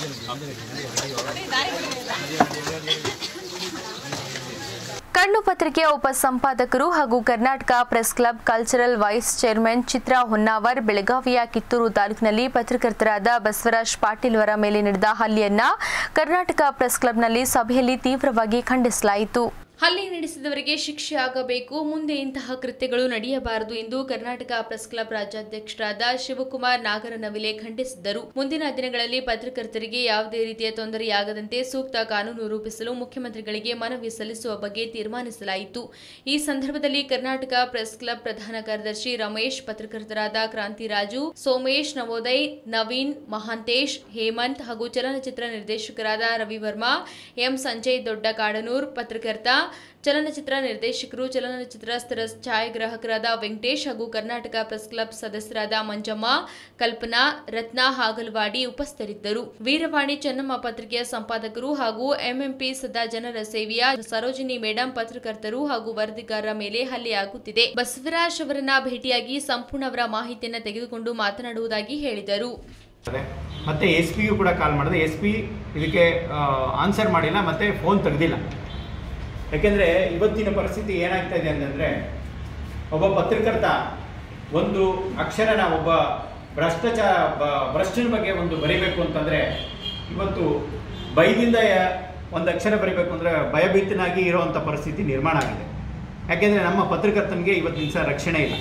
ಕಣ್ಣು ಪತ್ರಿಕೆಯ ಉಪಸಂಪಾದಕರು ಹಾಗೂ Karnataka press club cultural vice chairman Chitra Honnavar ಬೆಳಗಾವಿಯ ಕಿತ್ತೂರು ತಾಲೂಕಿನಲ್ಲಿ ಪತ್ರಕರ್ತರಾದ ಬಸವರಾಜ್ ಪಾಟೀಲ್ ಅವರ ಮೇಲೆ ನಡೆದ ಹಲ್ಲೆಯನ್ನ ಕರ್ನಾಟಕ ಪ್ರೆಸ್ ಕ್ಲಬ್ನಲ್ಲಿ ಸಭೆಯಲ್ಲಿ ತೀವ್ರವಾಗಿ ಖಂಡಿಸಲಾಯಿತು ಹಲ್ಲೆ ನಡೆಸಿದವರಿಗೆ ಶಿಕ್ಷೆ ಆಗಬೇಕು ಮುಂದೆ ಇಂತಹ ಕೃತ್ಯಗಳು ನಡೆಯಬಾರದು ಎಂದು ಕರ್ನಾಟಕ ಪ್ರೆಸ್ ಕ್ಲಬ್ ರಾಜ್ಯಾಧ್ಯಕ್ಷರಾದ ಶಿವಕುಮಾರ್ ನಾಗರನವಿಲೆ ಖಂಡಿಸಿದ್ದರು ಮುಂದಿನ ದಿನಗಳಲ್ಲಿ ಪತ್ರಕರ್ತರಿಗೆ ಯಾವುದೇ ರೀತಿಯ ತೊಂದರೆಯಾಗದಂತೆ ಸೂಕ್ತ ಕಾನೂನು ರೂಪಿಸಲು ಮುಖ್ಯಮಂತ್ರಿಗಳಿಗೆ ಮನವಿ ಸಲ್ಲಿಸುವ ಬಗ್ಗೆ ತೀರ್ಮಾನಿಸಲಾಯಿತು ಈ ಸಂದರ್ಭದಲ್ಲಿ ಕರ್ನಾಟಕ ಪ್ರೆಸ್ ಕ್ಲಬ್ ಪ್ರಧಾನ ಕಾರ್ಯದರ್ಶಿ ರಮೇಶ್ ಪತ್ರಕರ್ತರಾದ ಕ್ರಾಂತಿರಾಜು ಸೋಮೇಶ್ ನವೋದಯ್ ನವೀನ್ ಮಹಾಂತೇಶ್ ಹೇಮಂತ್ ಹಾಗೂ ಚಲನಚಿತ್ರ ನಿರ್ದೇಶಕರಾದ ರವಿವರ್ಮಾ ಎಂ ಸಂಜಯ್ ದೊಡ್ಡ ಕಾಡನೂರ್ ಪತ್ರಕರ್ತ ಚಲನಚಿತ್ರ ನಿರ್ದೇಶಕರು ಚಲನಚಿತ್ರ ಸ್ಥಿರ ಛಾಯಾಗ್ರಾಹಕರಾದ ವೆಂಕಟೇಶ್ ಹಾಗೂ ಕರ್ನಾಟಕ ಪ್ರೆಸ್ ಕ್ಲಬ್ ಸದಸ್ಯರಾದ ಮಂಜಮ್ಮ ಕಲ್ಪನಾ ರತ್ನಾ ಹಾಗಲವಾಡಿ ಉಪಸ್ಥಿತರಿದ್ದರು ವೀರವಾಣಿ ಚೆನ್ನಮ್ಮ ಪತ್ರಿಕೆಯ ಸಂಪಾದಕರು ಹಾಗೂ ಎಂಎಂಪಿ ಸದಾ ಜನರ ಸೇವೆಯ ಸರೋಜಿನಿ ಮೇಡಂ ಪತ್ರಕರ್ತರು ಹಾಗೂ ವರದಿಗಾರರ ಮೇಲೆ ಹಲ್ಲೆಯಾಗುತ್ತಿದೆ ಬಸವರಾಜ್ ಅವರನ್ನ ಭೇಟಿಯಾಗಿ ಸಂಪೂರ್ಣ ಅವರ ಮಾಹಿತಿಯನ್ನು ತೆಗೆದುಕೊಂಡು ಮಾತನಾಡುವುದಾಗಿ ಹೇಳಿದರು ಮತ್ತೆ ಎಸ್ ಪಿಗೂ ಕೂಡ ಕಾಲ್ ಮಾಡಿದೆ ಎಸ್ ಪಿ ಇದಕ್ಕೆ ಆನ್ಸರ್ ಮಾಡಿಲ್ಲ ಮತ್ತೆ ಫೋನ್ ತೆಗೆದಿಲ್ಲ ಯಾಕೆಂದರೆ ಇವತ್ತಿನ ಪರಿಸ್ಥಿತಿ ಏನಾಗ್ತಾ ಇದೆ ಅಂತಂದರೆ ಒಬ್ಬ ಪತ್ರಕರ್ತ ಒಂದು ಅಕ್ಷರನ ಒಬ್ಬ ಭ್ರಷ್ಟಾಚಾರ ಬ- ಭ್ರಷ್ಟನ ಬಗ್ಗೆ ಒಂದು ಬರಿಬೇಕು ಅಂತಂದರೆ ಇವತ್ತು ಭಯದಿಂದ ಯ- ಒಂದು ಅಕ್ಷರ ಬರಿಬೇಕು ಅಂದರೆ ಭಯಭೀತನಾಗಿ ಇರುವಂಥ ಪರಿಸ್ಥಿತಿ ನಿರ್ಮಾಣ ಆಗಿದೆ ಯಾಕೆಂದರೆ ನಮ್ಮ ಪತ್ರಕರ್ತನಿಗೆ ಇವತ್ತಿನ ದಿವಸ ರಕ್ಷಣೆ ಇಲ್ಲ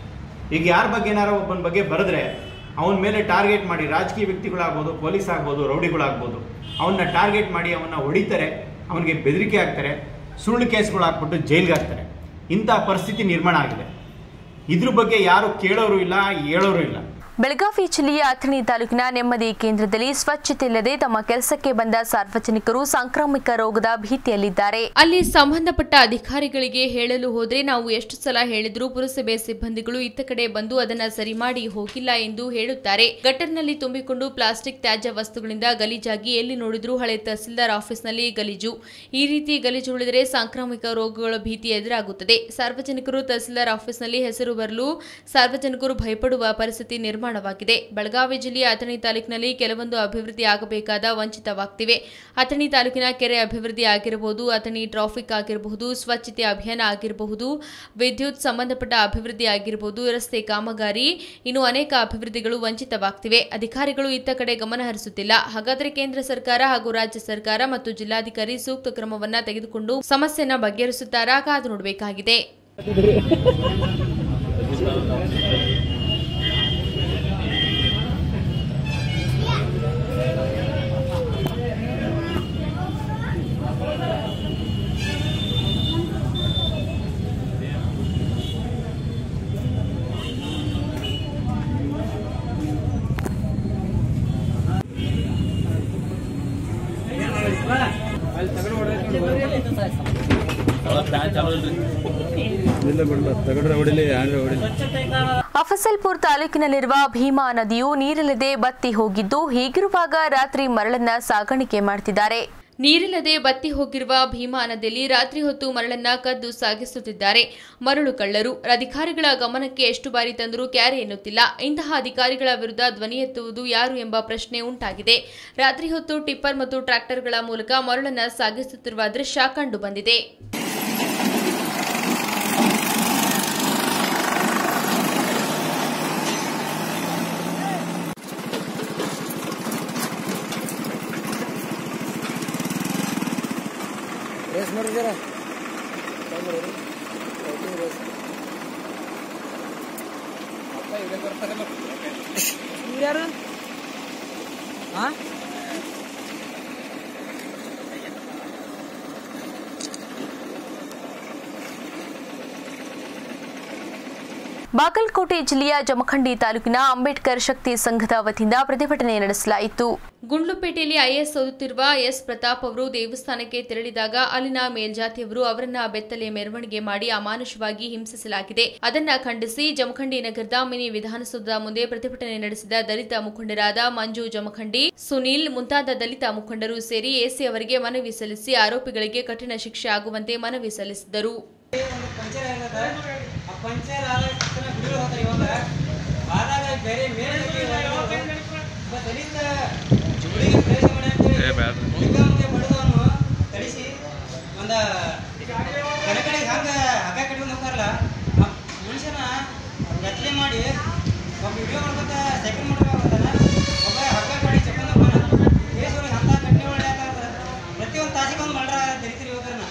ಈಗ ಯಾರ ಬಗ್ಗೆ ಏನಾರೋ ಒಬ್ಬನ ಬಗ್ಗೆ ಬರೆದ್ರೆ ಅವನ ಮೇಲೆ ಟಾರ್ಗೆಟ್ ಮಾಡಿ ರಾಜಕೀಯ ವ್ಯಕ್ತಿಗಳಾಗ್ಬೋದು ಪೊಲೀಸ್ ಆಗ್ಬೋದು ರೌಡಿಗಳಾಗ್ಬೋದು ಅವನ್ನ ಟಾರ್ಗೆಟ್ ಮಾಡಿ ಅವನ್ನ ಹೊಡಿತಾರೆ ಅವನಿಗೆ ಬೆದರಿಕೆ ಹಾಕ್ತಾರೆ ಸುಳ್ಳು ಕೇಸ್ಗಳು ಹಾಕ್ಬಿಟ್ಟು ಜೈಲ್ಗೆ ಹಾಕ್ತಾರೆ ಇಂಥ ಪರಿಸ್ಥಿತಿ ನಿರ್ಮಾಣ ಆಗಿದೆ ಇದ್ರ ಬಗ್ಗೆ ಯಾರು ಕೇಳೋರು ಇಲ್ಲ ಹೇಳೋರು ಇಲ್ಲ ಬೆಳಗಾವಿ ಜಿಲ್ಲೆಯ ಅಥಣಿ ತಾಲೂಕಿನ ನೆಮ್ಮದಿ ಕೇಂದ್ರದಲ್ಲಿ ಸ್ವಚ್ಛತೆ ಇಲ್ಲದೆ ತಮ್ಮ ಕೆಲಸಕ್ಕೆ ಬಂದ ಸಾರ್ವಜನಿಕರು ಸಾಂಕ್ರಾಮಿಕ ರೋಗದ ಭೀತಿಯಲ್ಲಿದ್ದಾರೆ ಅಲ್ಲಿ ಸಂಬಂಧಪಟ್ಟ ಅಧಿಕಾರಿಗಳಿಗೆ ಹೇಳಲು ಹೋದ್ರೆ ನಾವು ಎಷ್ಟು ಸಲ ಹೇಳಿದ್ರೂ ಪುರಸಭೆ ಸಿಬ್ಬಂದಿಗಳು ಇತ್ತ ಕಡೆ ಬಂದು ಅದನ್ನ ಸರಿ ಮಾಡಿ ಹೋಗಿಲ್ಲ ಎಂದು ಹೇಳುತ್ತಾರೆ ಗಟ್ಟರ್ನಲ್ಲಿ ತುಂಬಿಕೊಂಡು ಪ್ಲಾಸ್ಟಿಕ್ ತ್ಯಾಜ್ಯ ವಸ್ತುಗಳಿಂದ ಗಲೀಜಾಗಿ ಎಲ್ಲಿ ನೋಡಿದ್ರೂ ಹಳೆ ತಹಸೀಲ್ದಾರ್ ಆಫೀಸ್ನಲ್ಲಿ ಗಲೀಜು ಈ ರೀತಿ ಗಲೀಜು ಉಳಿದರೆ ಸಾಂಕ್ರಾಮಿಕ ರೋಗಗಳ ಭೀತಿ ಎದುರಾಗುತ್ತದೆ ಸಾರ್ವಜನಿಕರು ತಹಸೀಲ್ದಾರ್ ಆಫೀಸ್ನಲ್ಲಿ ಹೆಸರು ಬರಲು ಸಾರ್ವಜನಿಕರು ಭಯಪಡುವ ಪರಿಸ್ಥಿತಿ ನಿರ್ಮಾಣವಾಗಿದೆ ಬೆಳಗಾವಿ ಜಿಲ್ಲೆಯ ಅಥಣಿ ತಾಲೂಕಿನಲ್ಲಿ ಕೆಲವೊಂದು ಅಭಿವೃದ್ಧಿ ಆಗಬೇಕಾದ ವಂಚಿತವಾಗ್ತಿವೆ ಅಥಣಿ ತಾಲೂಕಿನ ಕೆರೆ ಅಭಿವೃದ್ಧಿ ಆಗಿರಬಹುದು ಅಥಣಿ ಟ್ರಾಫಿಕ್ ಆಗಿರಬಹುದು ಸ್ವಚ್ಛತೆ ಅಭಿಯಾನ ಆಗಿರಬಹುದು ವಿದ್ಯುತ್ ಸಂಬಂಧಪಟ್ಟ ಅಭಿವೃದ್ಧಿ ಆಗಿರಬಹುದು ರಸ್ತೆ ಕಾಮಗಾರಿ ಇನ್ನು ಅನೇಕ ಅಭಿವೃದ್ಧಿಗಳು ವಂಚಿತವಾಗ್ತಿವೆ ಅಧಿಕಾರಿಗಳು ಇತ್ತ ಕಡೆ ಗಮನ ಹರಿಸುತ್ತಿಲ್ಲ ಹಾಗಾದರೆ ಕೇಂದ್ರ ಸರ್ಕಾರ ಹಾಗೂ ರಾಜ್ಯ ಸರ್ಕಾರ ಮತ್ತು ಜಿಲ್ಲಾಧಿಕಾರಿ ಸೂಕ್ತ ಕ್ರಮವನ್ನ ತೆಗೆದುಕೊಂಡು ಸಮಸ್ಯೆನ ಬಗೆಹರಿಸುತ್ತಾರಾ ಕಾದು ನೋಡಬೇಕಾಗಿದೆ ಅಫಸಲ್ಪುರ್ ತಾಲೂಕಿನಲ್ಲಿರುವ ಭೀಮಾ ನದಿಯು ನೀರಿಲ್ಲದೆ ಬತ್ತಿ ಹೋಗಿದ್ದು ಹೀಗಿರುವಾಗ ರಾತ್ರಿ ಮರಳನ್ನ ಸಾಗಾಣಿಕೆ ಮಾಡುತ್ತಿದ್ದಾರೆ ನೀರಿಲ್ಲದೆ ಬತ್ತಿ ಹೋಗಿರುವ ಭೀಮಾ ನದಿಯಲ್ಲಿ ರಾತ್ರಿ ಹೊತ್ತು ಮರಳನ್ನ ಕದ್ದು ಸಾಗಿಸುತ್ತಿದ್ದಾರೆ ಮರಳು ಕಳ್ಳರು ಅಧಿಕಾರಿಗಳ ಗಮನಕ್ಕೆ ಎಷ್ಟು ಬಾರಿ ತಂದರೂ ಕ್ಯಾರೆ ಎನ್ನುತ್ತಿಲ್ಲ ಇಂತಹ ಅಧಿಕಾರಿಗಳ ವಿರುದ್ಧ ಧ್ವನಿ ಎತ್ತುವುದು ಯಾರು ಎಂಬ ಪ್ರಶ್ನೆ ಉಂಟಾಗಿದೆ ರಾತ್ರಿ ಹೊತ್ತು ಟಿಪ್ಪರ್ ಮತ್ತು ಟ್ರ್ಯಾಕ್ಟರ್ಗಳ ಮೂಲಕ ಮರಳನ್ನ ಸಾಗಿಸುತ್ತಿರುವ ದೃಶ್ಯ ಕಂಡುಬಂದಿದೆ ಬಾಗಲಕೋಟೆ ಜಿಲ್ಲೆಯ ಜಮಖಂಡಿ ತಾಲೂಕಿನ ಅಂಬೇಡ್ಕರ್ ಶಕ್ತಿ ಸಂಘದ ವತಿಯಿಂದ ಪ್ರತಿಭಟನೆ ನಡೆಸಲಾಯಿತು ಗುಂಡ್ಲುಪೇಟೆಯಲ್ಲಿ ಐಎಸ್ ಓದುತ್ತಿರುವ ಎಸ್ ಪ್ರತಾಪ್ ಅವರು ದೇವಸ್ಥಾನಕ್ಕೆ ತೆರಳಿದಾಗ ಅಲ್ಲಿನ ಮೇಲ್ಜಾತಿಯವರು ಅವರನ್ನ ಬೆತ್ತಲೆ ಮೆರವಣಿಗೆ ಮಾಡಿ ಅಮಾನುಷವಾಗಿ ಹಿಂಸಿಸಲಾಗಿದೆ ಅದನ್ನ ಖಂಡಿಸಿ ಜಮಖಂಡಿ ನಗರದ ಮಿನಿ ವಿಧಾನಸೌಧದ ಮುಂದೆ ಪ್ರತಿಭಟನೆ ನಡೆಸಿದ ದಲಿತ ಮುಖಂಡರಾದ ಮಂಜು ಜಮಖಂಡಿ ಸುನೀಲ್ ಮುಂತಾದ ದಲಿತ ಮುಖಂಡರು ಸೇರಿ ಎಸಿ ಅವರಿಗೆ ಮನವಿ ಸಲ್ಲಿಸಿ ಆರೋಪಿಗಳಿಗೆ ಕಠಿಣ ಶಿಕ್ಷೆ ಆಗುವಂತೆ ಮನವಿ ಸಲ್ಲಿಸಿದರು ಪಂಚರ್ ಆಗಿರೋದ ಆ ಪಂಚರ್ ಆದ ತಕ್ಷಣ ಬಿಡುಗಡೆ ಹೋಗ್ತಾರೆ ಇವಾಗ ಆದಾಗ ಬೇರೆ ಮೇಲೆ ಒಬ್ಬ ದಲಿತ ಹುಡುಗಿ ಪ್ರವೇಶ ಮಾಡಿ ಅಂತೇಳಿ ಹುಡುಗನಿಗೆ ಬಡದವನು ಕಳಿಸಿ ಒಂದು ಕಡೆ ಕಡೆಗೆ ಹಂಗೆ ಹಗ್ಗ ಕಟ್ಕೊಂಡು ಹೋಗ್ತಾರಲ್ಲ ಆ ಮನುಷ್ಯನ ಗತ್ಲೆ ಮಾಡಿ ಒಬ್ಬ ವಿಡಿಯೋ ಮಾಡ್ಕೊತ ಸೆಕೆಂಡ್ ಮಾಡ್ಬೇಕಾಗ್ತಾನ ಒಬ್ಬ ಹಗ್ಗ ಕಡಿ ಚಪ್ಕೊಂಡು ಹೋಗ್ತಾನ ದೇಶದೊಳಗೆ ಅಂಥ ಘಟನೆ ಒಳ್ಳೆ ಆಗ್ತಾರ ಪ್ರತಿಯೊಂದು ತಾಸಿಗೆ ಒಂದು ಮರ್ಡರ್ ದಲಿತರು ಯುವಕರನ್ನ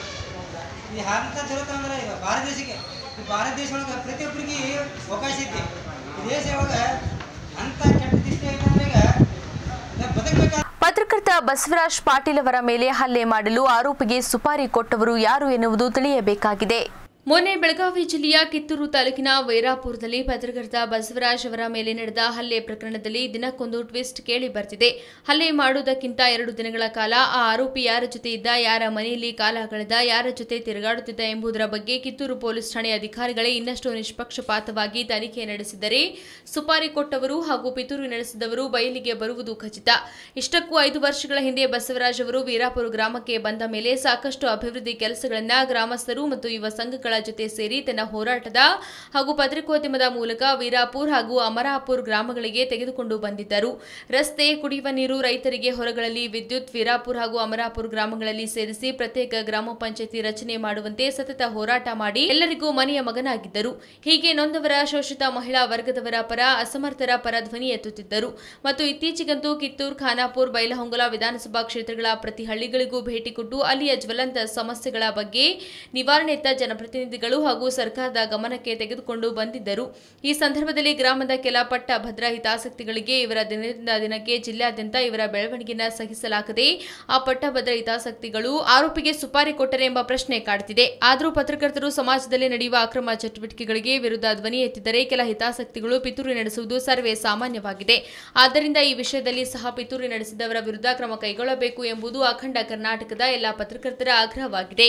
ಈ ಅಂತ ತಿರುತ್ತ ಅಂದ್ರೆ ಈಗ ಭಾರತ ದೇಶಕ್ಕೆ ಈ ಭಾರತ ದೇಶ ಒಳಗೆ ಪ್ರತಿಯೊಬ್ಬರಿಗೆ ಅವಕಾಶ ಐತಿ ಈ ದೇಶ ಒಳಗೆ ಅಂತ ಕೆಟ್ಟ ದೃಷ್ಟಿ ಐತೆ ಅಂದ್ರೆ ಈಗ ನಾವು ಬದುಕಬೇಕಾದ್ರೆ ಪತ್ರಕರ್ತ ಬಸವರಾಜ್ ಪಾಟೀಲ್ ಅವರ ಮೇಲೆ ಹಲ್ಲೆ ಮಾಡಲು ಆರೋಪಿಗೆ ಸುಪಾರಿ ಕೊಟ್ಟವರು ಯಾರು ಎನ್ನುವುದು ತಿಳಿಯಬೇಕಾಗಿದೆ ಮೊನ್ನೆ ಬೆಳಗಾವಿ ಜಿಲ್ಲೆಯ ಕಿತ್ತೂರು ತಾಲೂಕಿನ ವೈರಾಪುರದಲ್ಲಿ ಪತ್ರಕರ್ತ ಬಸವರಾಜ್ ಅವರ ಮೇಲೆ ನಡೆದ ಹಲ್ಲೆ ಪ್ರಕರಣದಲ್ಲಿ ದಿನಕ್ಕೊಂದು ಟ್ವಿಸ್ಟ್ ಕೇಳಿ ಬರ್ತಿದೆ ಹಲ್ಲೆ ಮಾಡುವುದಕ್ಕಿಂತ ಎರಡು ದಿನಗಳ ಕಾಲ ಆ ಆರೋಪಿ ಯಾರ ಜೊತೆ ಇದ್ದ ಯಾರ ಮನೆಯಲ್ಲಿ ಕಾಲ ಕಳೆದ ಯಾರ ಜೊತೆ ತಿರುಗಾಡುತ್ತಿದ್ದ ಎಂಬುದರ ಬಗ್ಗೆ ಕಿತ್ತೂರು ಪೊಲೀಸ್ ಠಾಣೆ ಅಧಿಕಾರಿಗಳೇ ಇನ್ನಷ್ಟು ನಿಷ್ಪಕ್ಷಪಾತವಾಗಿ ತನಿಖೆ ನಡೆಸಿದರೆ ಸುಪಾರಿ ಕೊಟ್ಟವರು ಹಾಗೂ ಪಿತೂರು ನಡೆಸಿದವರು ಬಯಲಿಗೆ ಬರುವುದು ಖಚಿತ ಇಷ್ಟಕ್ಕೂ ಐದು ವರ್ಷಗಳ ಹಿಂದೆ ಬಸವರಾಜ್ ಅವರು ವೀರಾಪುರ ಗ್ರಾಮಕ್ಕೆ ಬಂದ ಮೇಲೆ ಸಾಕಷ್ಟು ಅಭಿವೃದ್ಧಿ ಕೆಲಸಗಳನ್ನ ಗ್ರಾಮಸ್ಥರು ಮತ್ತು ಯುವ ಸಂಘಗಳ ಜೊತೆ ಸೇರಿ ತನ್ನ ಹೋರಾಟದ ಹಾಗೂ ಪತ್ರಿಕೋದ್ಯಮದ ಮೂಲಕ ವೀರಾಪುರ್ ಹಾಗೂ ಅಮರಾಪುರ್ ಗ್ರಾಮಗಳಿಗೆ ತೆಗೆದುಕೊಂಡು ಬಂದಿದ್ದರು ರಸ್ತೆ ಕುಡಿಯುವ ನೀರು ರೈತರಿಗೆ ಹೊರಗಳಲ್ಲಿ ವಿದ್ಯುತ್ ವೀರಾಪುರ್ ಹಾಗೂ ಅಮರಾಪುರ್ ಗ್ರಾಮಗಳಲ್ಲಿ ಸೇರಿಸಿ ಪ್ರತ್ಯೇಕ ಗ್ರಾಮ ಪಂಚಾಯತಿ ರಚನೆ ಮಾಡುವಂತೆ ಸತತ ಹೋರಾಟ ಮಾಡಿ ಎಲ್ಲರಿಗೂ ಮನೆಯ ಮಗನಾಗಿದ್ದರು ಹೀಗೆ ನೊಂದವರ ಶೋಷಿತ ಮಹಿಳಾ ವರ್ಗದವರ ಪರ ಅಸಮರ್ಥರ ಪರ ಧ್ವನಿ ಎತ್ತುತ್ತಿದ್ದರು ಮತ್ತು ಇತ್ತೀಚೆಗಂತೂ ಕಿತ್ತೂರು ಖಾನಾಪುರ್ ಬೈಲಹೊಂಗಲ ವಿಧಾನಸಭಾ ಕ್ಷೇತ್ರಗಳ ಪ್ರತಿ ಹಳ್ಳಿಗಳಿಗೂ ಭೇಟಿ ಕೊಟ್ಟು ಅಲ್ಲಿಯ ಜ್ವಲಂತ ಸಮಸ್ಯೆಗಳ ಬಗ್ಗೆ ನಿವಾರಣೆಯತ್ತ ಜನಪ್ರತಿನಿಧಿಗಳು ಹಾಗೂ ಸರ್ಕಾರದ ಗಮನಕ್ಕೆ ತೆಗೆದುಕೊಂಡು ಬಂದಿದ್ದರು ಈ ಸಂದರ್ಭದಲ್ಲಿ ಗ್ರಾಮದ ಕೆಲ ಪಟ್ಟ ಭದ್ರ ಹಿತಾಸಕ್ತಿಗಳಿಗೆ ಇವರ ದಿನದಿಂದ ದಿನಕ್ಕೆ ಜಿಲ್ಲಾದ್ಯಂತ ಇವರ ಬೆಳವಣಿಗೆಯನ್ನು ಸಹಿಸಲಾಗದೆ ಆ ಪಟ್ಟಭದ್ರ ಹಿತಾಸಕ್ತಿಗಳು ಆರೋಪಿಗೆ ಸುಪಾರಿ ಕೊಟ್ಟರೆ ಎಂಬ ಪ್ರಶ್ನೆ ಕಾಡುತ್ತಿದೆ ಆದರೂ ಪತ್ರಕರ್ತರು ಸಮಾಜದಲ್ಲಿ ನಡೆಯುವ ಅಕ್ರಮ ಚಟುವಟಿಕೆಗಳಿಗೆ ವಿರುದ್ಧ ಧ್ವನಿ ಎತ್ತಿದರೆ ಕೆಲ ಹಿತಾಸಕ್ತಿಗಳು ಪಿತೂರಿ ನಡೆಸುವುದು ಸರ್ವೇ ಸಾಮಾನ್ಯವಾಗಿದೆ ಆದ್ದರಿಂದ ಈ ವಿಷಯದಲ್ಲಿ ಸಹ ಪಿತೂರಿ ನಡೆಸಿದವರ ವಿರುದ್ಧ ಕ್ರಮ ಕೈಗೊಳ್ಳಬೇಕು ಎಂಬುದು ಅಖಂಡ ಕರ್ನಾಟಕದ ಎಲ್ಲ ಪತ್ರಕರ್ತರ ಆಗ್ರಹವಾಗಿದೆ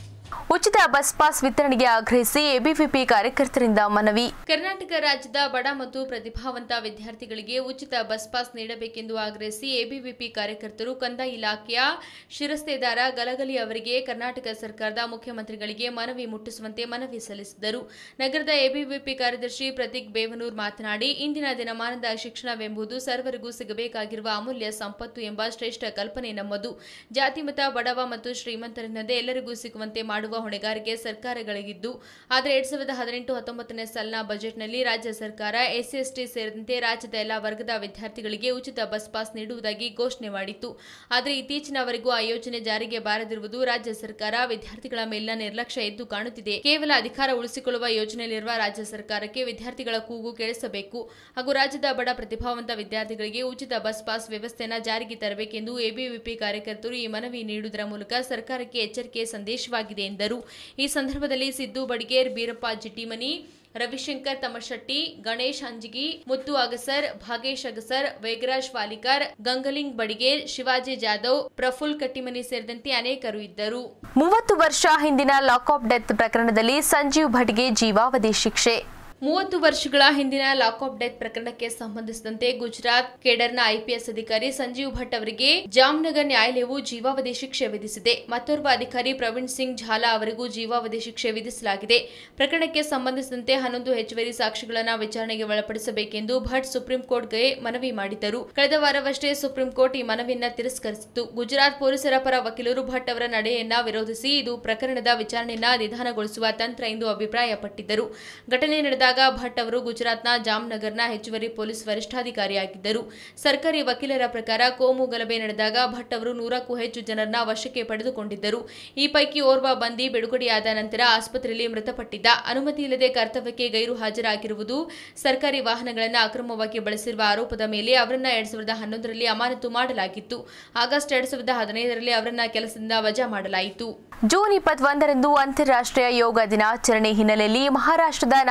ಉಚಿತ ಬಸ್ ಪಾಸ್ ವಿತರಣೆಗೆ ಆಗ್ರಹಿಸಿ ಎಬಿವಿಪಿ ಕಾರ್ಯಕರ್ತರಿಂದ ಮನವಿ ಕರ್ನಾಟಕ ರಾಜ್ಯದ ಬಡ ಮತ್ತು ಪ್ರತಿಭಾವಂತ ವಿದ್ಯಾರ್ಥಿಗಳಿಗೆ ಉಚಿತ ಬಸ್ ಪಾಸ್ ನೀಡಬೇಕೆಂದು ಆಗ್ರಹಿಸಿ ಎಬಿವಿಪಿ ಕಾರ್ಯಕರ್ತರು ಕಂದಾಯ ಇಲಾಖೆಯ ಶಿರಸ್ತೇದಾರ ಗಲಗಲಿ ಅವರಿಗೆ ಕರ್ನಾಟಕ ಸರ್ಕಾರದ ಮುಖ್ಯಮಂತ್ರಿಗಳಿಗೆ ಮನವಿ ಮುಟ್ಟಿಸುವಂತೆ ಮನವಿ ಸಲ್ಲಿಸಿದರು ನಗರದ ಎಬಿವಿಪಿ ಕಾರ್ಯದರ್ಶಿ ಪ್ರತೀಕ್ ಬೇವನೂರ್ ಮಾತನಾಡಿ ಇಂದಿನ ದಿನಮಾನದ ಶಿಕ್ಷಣವೆಂಬುದು ಸರ್ವರಿಗೂ ಸಿಗಬೇಕಾಗಿರುವ ಅಮೂಲ್ಯ ಸಂಪತ್ತು ಎಂಬ ಶ್ರೇಷ್ಠ ಕಲ್ಪನೆ ನಮ್ಮದು ಜಾತಿ ಮತ ಬಡವ ಮತ್ತು ಶ್ರೀಮಂತರೆನ್ನದೇ ಎಲ್ಲರಿಗೂ ಸಿಗುವಂತೆ ಮಾಡುವ ಹೊಣೆಗಾರಿಕೆ ಸರ್ಕಾರಗಳಿಗಿದ್ದು ಆದರೆ ಎರಡ್ ಸಾವಿರದ ಹದಿನೆಂಟು ಹತ್ತೊಂಬತ್ತನೇ ಸಾಲಿನ ಬಜೆಟ್ನಲ್ಲಿ ರಾಜ್ಯ ಸರ್ಕಾರ ಎಸ್ಸಿ ಎಸ್ಟಿ ಸೇರಿದಂತೆ ರಾಜ್ಯದ ಎಲ್ಲ ವರ್ಗದ ವಿದ್ಯಾರ್ಥಿಗಳಿಗೆ ಉಚಿತ ಬಸ್ ಪಾಸ್ ನೀಡುವುದಾಗಿ ಘೋಷಣೆ ಮಾಡಿತ್ತು ಆದರೆ ಇತ್ತೀಚಿನವರೆಗೂ ಆ ಯೋಜನೆ ಜಾರಿಗೆ ಬಾರದಿರುವುದು ರಾಜ್ಯ ಸರ್ಕಾರ ವಿದ್ಯಾರ್ಥಿಗಳ ಮೇಲಿನ ನಿರ್ಲಕ್ಷ್ಯ ಎದ್ದು ಕಾಣುತ್ತಿದೆ ಕೇವಲ ಅಧಿಕಾರ ಉಳಿಸಿಕೊಳ್ಳುವ ಯೋಜನೆಯಲ್ಲಿರುವ ರಾಜ್ಯ ಸರ್ಕಾರಕ್ಕೆ ವಿದ್ಯಾರ್ಥಿಗಳ ಕೂಗು ಕೇಳಿಸಬೇಕು ಹಾಗೂ ರಾಜ್ಯದ ಬಡ ಪ್ರತಿಭಾವಂತ ವಿದ್ಯಾರ್ಥಿಗಳಿಗೆ ಉಚಿತ ಬಸ್ ಪಾಸ್ ವ್ಯವಸ್ಥೆಯನ್ನು ಜಾರಿಗೆ ತರಬೇಕೆಂದು ಎಬಿವಿಪಿ ಕಾರ್ಯಕರ್ತರು ಈ ಮನವಿ ನೀಡುವುದರ ಮೂಲಕ ಸರ್ಕಾರಕ್ಕೆ ಎಚ್ಚರಿಕೆ ಸಂದೇಶವಾಗಿದೆ ಎಂದರು ಈ ಸಂದರ್ಭದಲ್ಲಿ ಸಿದ್ದು ಬಡಿಗೇರ್ ಬೀರಪ್ಪ ಜಿಟ್ಟಿಮನಿ ರವಿಶಂಕರ್ ತಮಶೆಟ್ಟಿ ಗಣೇಶ್ ಅಂಜಿಗಿ ಮುತ್ತು ಅಗಸರ್ ಭಾಗೇಶ್ ಅಗಸರ್ ವೇಗರಾಜ್ ವಾಲಿಕರ್ ಗಂಗಲಿಂಗ್ ಬಡಿಗೇರ್ ಶಿವಾಜಿ ಜಾಧವ್ ಪ್ರಫುಲ್ ಕಟ್ಟಿಮನಿ ಸೇರಿದಂತೆ ಅನೇಕರು ಇದ್ದರು ಮೂವತ್ತು ವರ್ಷ ಹಿಂದಿನ ಲಾಕ್ ಆಫ್ ಡೆತ್ ಪ್ರಕರಣದಲ್ಲಿ ಸಂಜೀವ್ ಭಟ್ಗೆ ಜೀವಾವಧಿ ಶಿಕ್ಷೆ ಮೂವತ್ತು ವರ್ಷಗಳ ಹಿಂದಿನ ಲಾಕ್ ಆಫ್ ಡೆತ್ ಪ್ರಕರಣಕ್ಕೆ ಸಂಬಂಧಿಸಿದಂತೆ ಗುಜರಾತ್ ಕೇಡರ್ನ ಐಪಿಎಸ್ ಅಧಿಕಾರಿ ಸಂಜೀವ್ ಭಟ್ ಅವರಿಗೆ ಜಾಮ್ನಗರ್ ನ್ಯಾಯಾಲಯವು ಜೀವಾವಧಿ ಶಿಕ್ಷೆ ವಿಧಿಸಿದೆ ಮತ್ತೋರ್ವ ಅಧಿಕಾರಿ ಪ್ರವೀಣ್ ಸಿಂಗ್ ಝಾಲಾ ಅವರಿಗೂ ಜೀವಾವಧಿ ಶಿಕ್ಷೆ ವಿಧಿಸಲಾಗಿದೆ ಪ್ರಕರಣಕ್ಕೆ ಸಂಬಂಧಿಸಿದಂತೆ ಹನ್ನೊಂದು ಹೆಚ್ಚುವರಿ ಸಾಕ್ಷಿಗಳನ್ನು ವಿಚಾರಣೆಗೆ ಒಳಪಡಿಸಬೇಕೆಂದು ಭಟ್ ಸುಪ್ರೀಂ ಕೋರ್ಟ್ಗೆ ಮನವಿ ಮಾಡಿದ್ದರು ಕಳೆದ ವಾರವಷ್ಟೇ ಸುಪ್ರೀಂ ಕೋರ್ಟ್ ಈ ಮನವಿಯನ್ನ ತಿರಸ್ಕರಿಸಿತ್ತು ಗುಜರಾತ್ ಪೊಲೀಸರ ಪರ ವಕೀಲರು ಭಟ್ ಅವರ ನಡೆಯನ್ನ ವಿರೋಧಿಸಿ ಇದು ಪ್ರಕರಣದ ವಿಚಾರಣೆಯನ್ನ ನಿಧಾನಗೊಳಿಸುವ ತಂತ್ರ ಎಂದು ಅಭಿಪ್ರಾಯಪಟ್ಟಿದ್ದರು ಘಟನೆ ನಡೆದಾಗ ಭಟ್ ಅವರು ಗುಜರಾತ್ನ ಜಾಮ್ನಗರ್ನ ಹೆಚ್ಚುವರಿ ಪೊಲೀಸ್ ವರಿಷ್ಠಾಧಿಕಾರಿಯಾಗಿದ್ದರು ಸರ್ಕಾರಿ ವಕೀಲರ ಪ್ರಕಾರ ಕೋಮು ಗಲಭೆ ನಡೆದಾಗ ಭಟ್ ಅವರು ನೂರಕ್ಕೂ ಹೆಚ್ಚು ಜನರನ್ನ ವಶಕ್ಕೆ ಪಡೆದುಕೊಂಡಿದ್ದರು ಈ ಪೈಕಿ ಓರ್ವ ಬಂದಿ ಬಿಡುಗಡೆಯಾದ ನಂತರ ಆಸ್ಪತ್ರೆಯಲ್ಲಿ ಮೃತಪಟ್ಟಿದ್ದ ಅನುಮತಿ ಇಲ್ಲದೆ ಕರ್ತವ್ಯಕ್ಕೆ ಗೈರು ಹಾಜರಾಗಿರುವುದು ಸರ್ಕಾರಿ ವಾಹನಗಳನ್ನು ಅಕ್ರಮವಾಗಿ ಬಳಸಿರುವ ಆರೋಪದ ಮೇಲೆ ಅವರನ್ನ ಎರಡ್ ಸಾವಿರದ ಹನ್ನೊಂದರಲ್ಲಿ ಅಮಾನತು ಮಾಡಲಾಗಿತ್ತು ಆಗಸ್ಟ್ ಎರಡ್ ಸಾವಿರದ ಹದಿನೈದರಲ್ಲಿ ಅವರನ್ನ ಕೆಲಸದಿಂದ ವಜಾ ಮಾಡಲಾಯಿತು ಜೂನ್ ಇಪ್ಪತ್ತೊಂದರಂದು ಅಂತಾರಾಷ್ಟ್ರೀಯ ಯೋಗ ದಿನಾಚರಣೆ ಹಿನ್ನೆಲೆಯಲ್ಲಿ ಮಹಾರಾಷ್ಟ್ರದ ನಾಗ್ಪುರದಲ್ಲಿ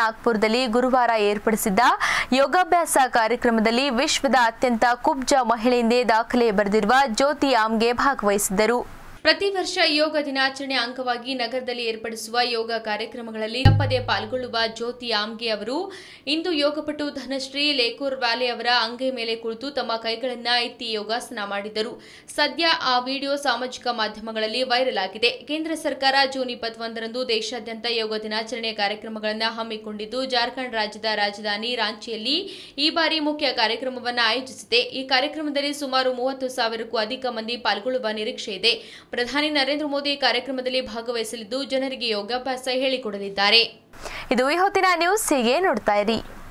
ಸಭಾಂಗಣದಲ್ಲಿ ಗುರುವಾರ ಏರ್ಪಡಿಸಿದ್ದ ಯೋಗಾಭ್ಯಾಸ ಕಾರ್ಯಕ್ರಮದಲ್ಲಿ ವಿಶ್ವದ ಅತ್ಯಂತ ಕುಬ್ಜ ಮಹಿಳೆಯೆಂದೇ ದಾಖಲೆ ಬರೆದಿರುವ ಜ್ಯೋತಿ ಆಮ್ಗೆ ಭಾಗವಹಿಸಿದ್ದರು ಪ್ರತಿ ವರ್ಷ ಯೋಗ ದಿನಾಚರಣೆ ಅಂಗವಾಗಿ ನಗರದಲ್ಲಿ ಏರ್ಪಡಿಸುವ ಯೋಗ ಕಾರ್ಯಕ್ರಮಗಳಲ್ಲಿ ತಪ್ಪದೆ ಪಾಲ್ಗೊಳ್ಳುವ ಜ್ಯೋತಿ ಆಮ್ಗೆ ಅವರು ಇಂದು ಯೋಗಪಟು ಧನಶ್ರೀ ಲೇಕೂರ್ ವ್ಯಾಲಿ ಅವರ ಅಂಗೈ ಮೇಲೆ ಕುಳಿತು ತಮ್ಮ ಕೈಗಳನ್ನ ಎತ್ತಿ ಯೋಗಾಸನ ಮಾಡಿದರು ಸದ್ಯ ಆ ವಿಡಿಯೋ ಸಾಮಾಜಿಕ ಮಾಧ್ಯಮಗಳಲ್ಲಿ ವೈರಲ್ ಆಗಿದೆ ಕೇಂದ್ರ ಸರ್ಕಾರ ಜೂನ್ ಇಪ್ಪತ್ತೊಂದರಂದು ದೇಶಾದ್ಯಂತ ಯೋಗ ದಿನಾಚರಣೆ ಕಾರ್ಯಕ್ರಮಗಳನ್ನು ಹಮ್ಮಿಕೊಂಡಿದ್ದು ಜಾರ್ಖಂಡ್ ರಾಜ್ಯದ ರಾಜಧಾನಿ ರಾಂಚಿಯಲ್ಲಿ ಈ ಬಾರಿ ಮುಖ್ಯ ಕಾರ್ಯಕ್ರಮವನ್ನು ಆಯೋಜಿಸಿದೆ ಈ ಕಾರ್ಯಕ್ರಮದಲ್ಲಿ ಸುಮಾರು ಮೂವತ್ತು ಸಾವಿರಕ್ಕೂ ಅಧಿಕ ಮಂದಿ ಪಾಲ್ಗೊಳ್ಳುವ ನಿರೀಕ್ಷೆ ಇದೆ ಪ್ರಧಾನಿ ನರೇಂದ್ರ ಮೋದಿ ಕಾರ್ಯಕ್ರಮದಲ್ಲಿ ಭಾಗವಹಿಸಲಿದ್ದು ಜನರಿಗೆ ಯೋಗಾಭ್ಯಾಸ ಹೇಳಿಕೊಡಲಿದ್ದಾರೆ ಇದು ಈ ಹೊತ್ತಿನ ನ್ಯೂಸ್ ಹೀಗೆ ನೋಡ್ತಾ ಇರಿ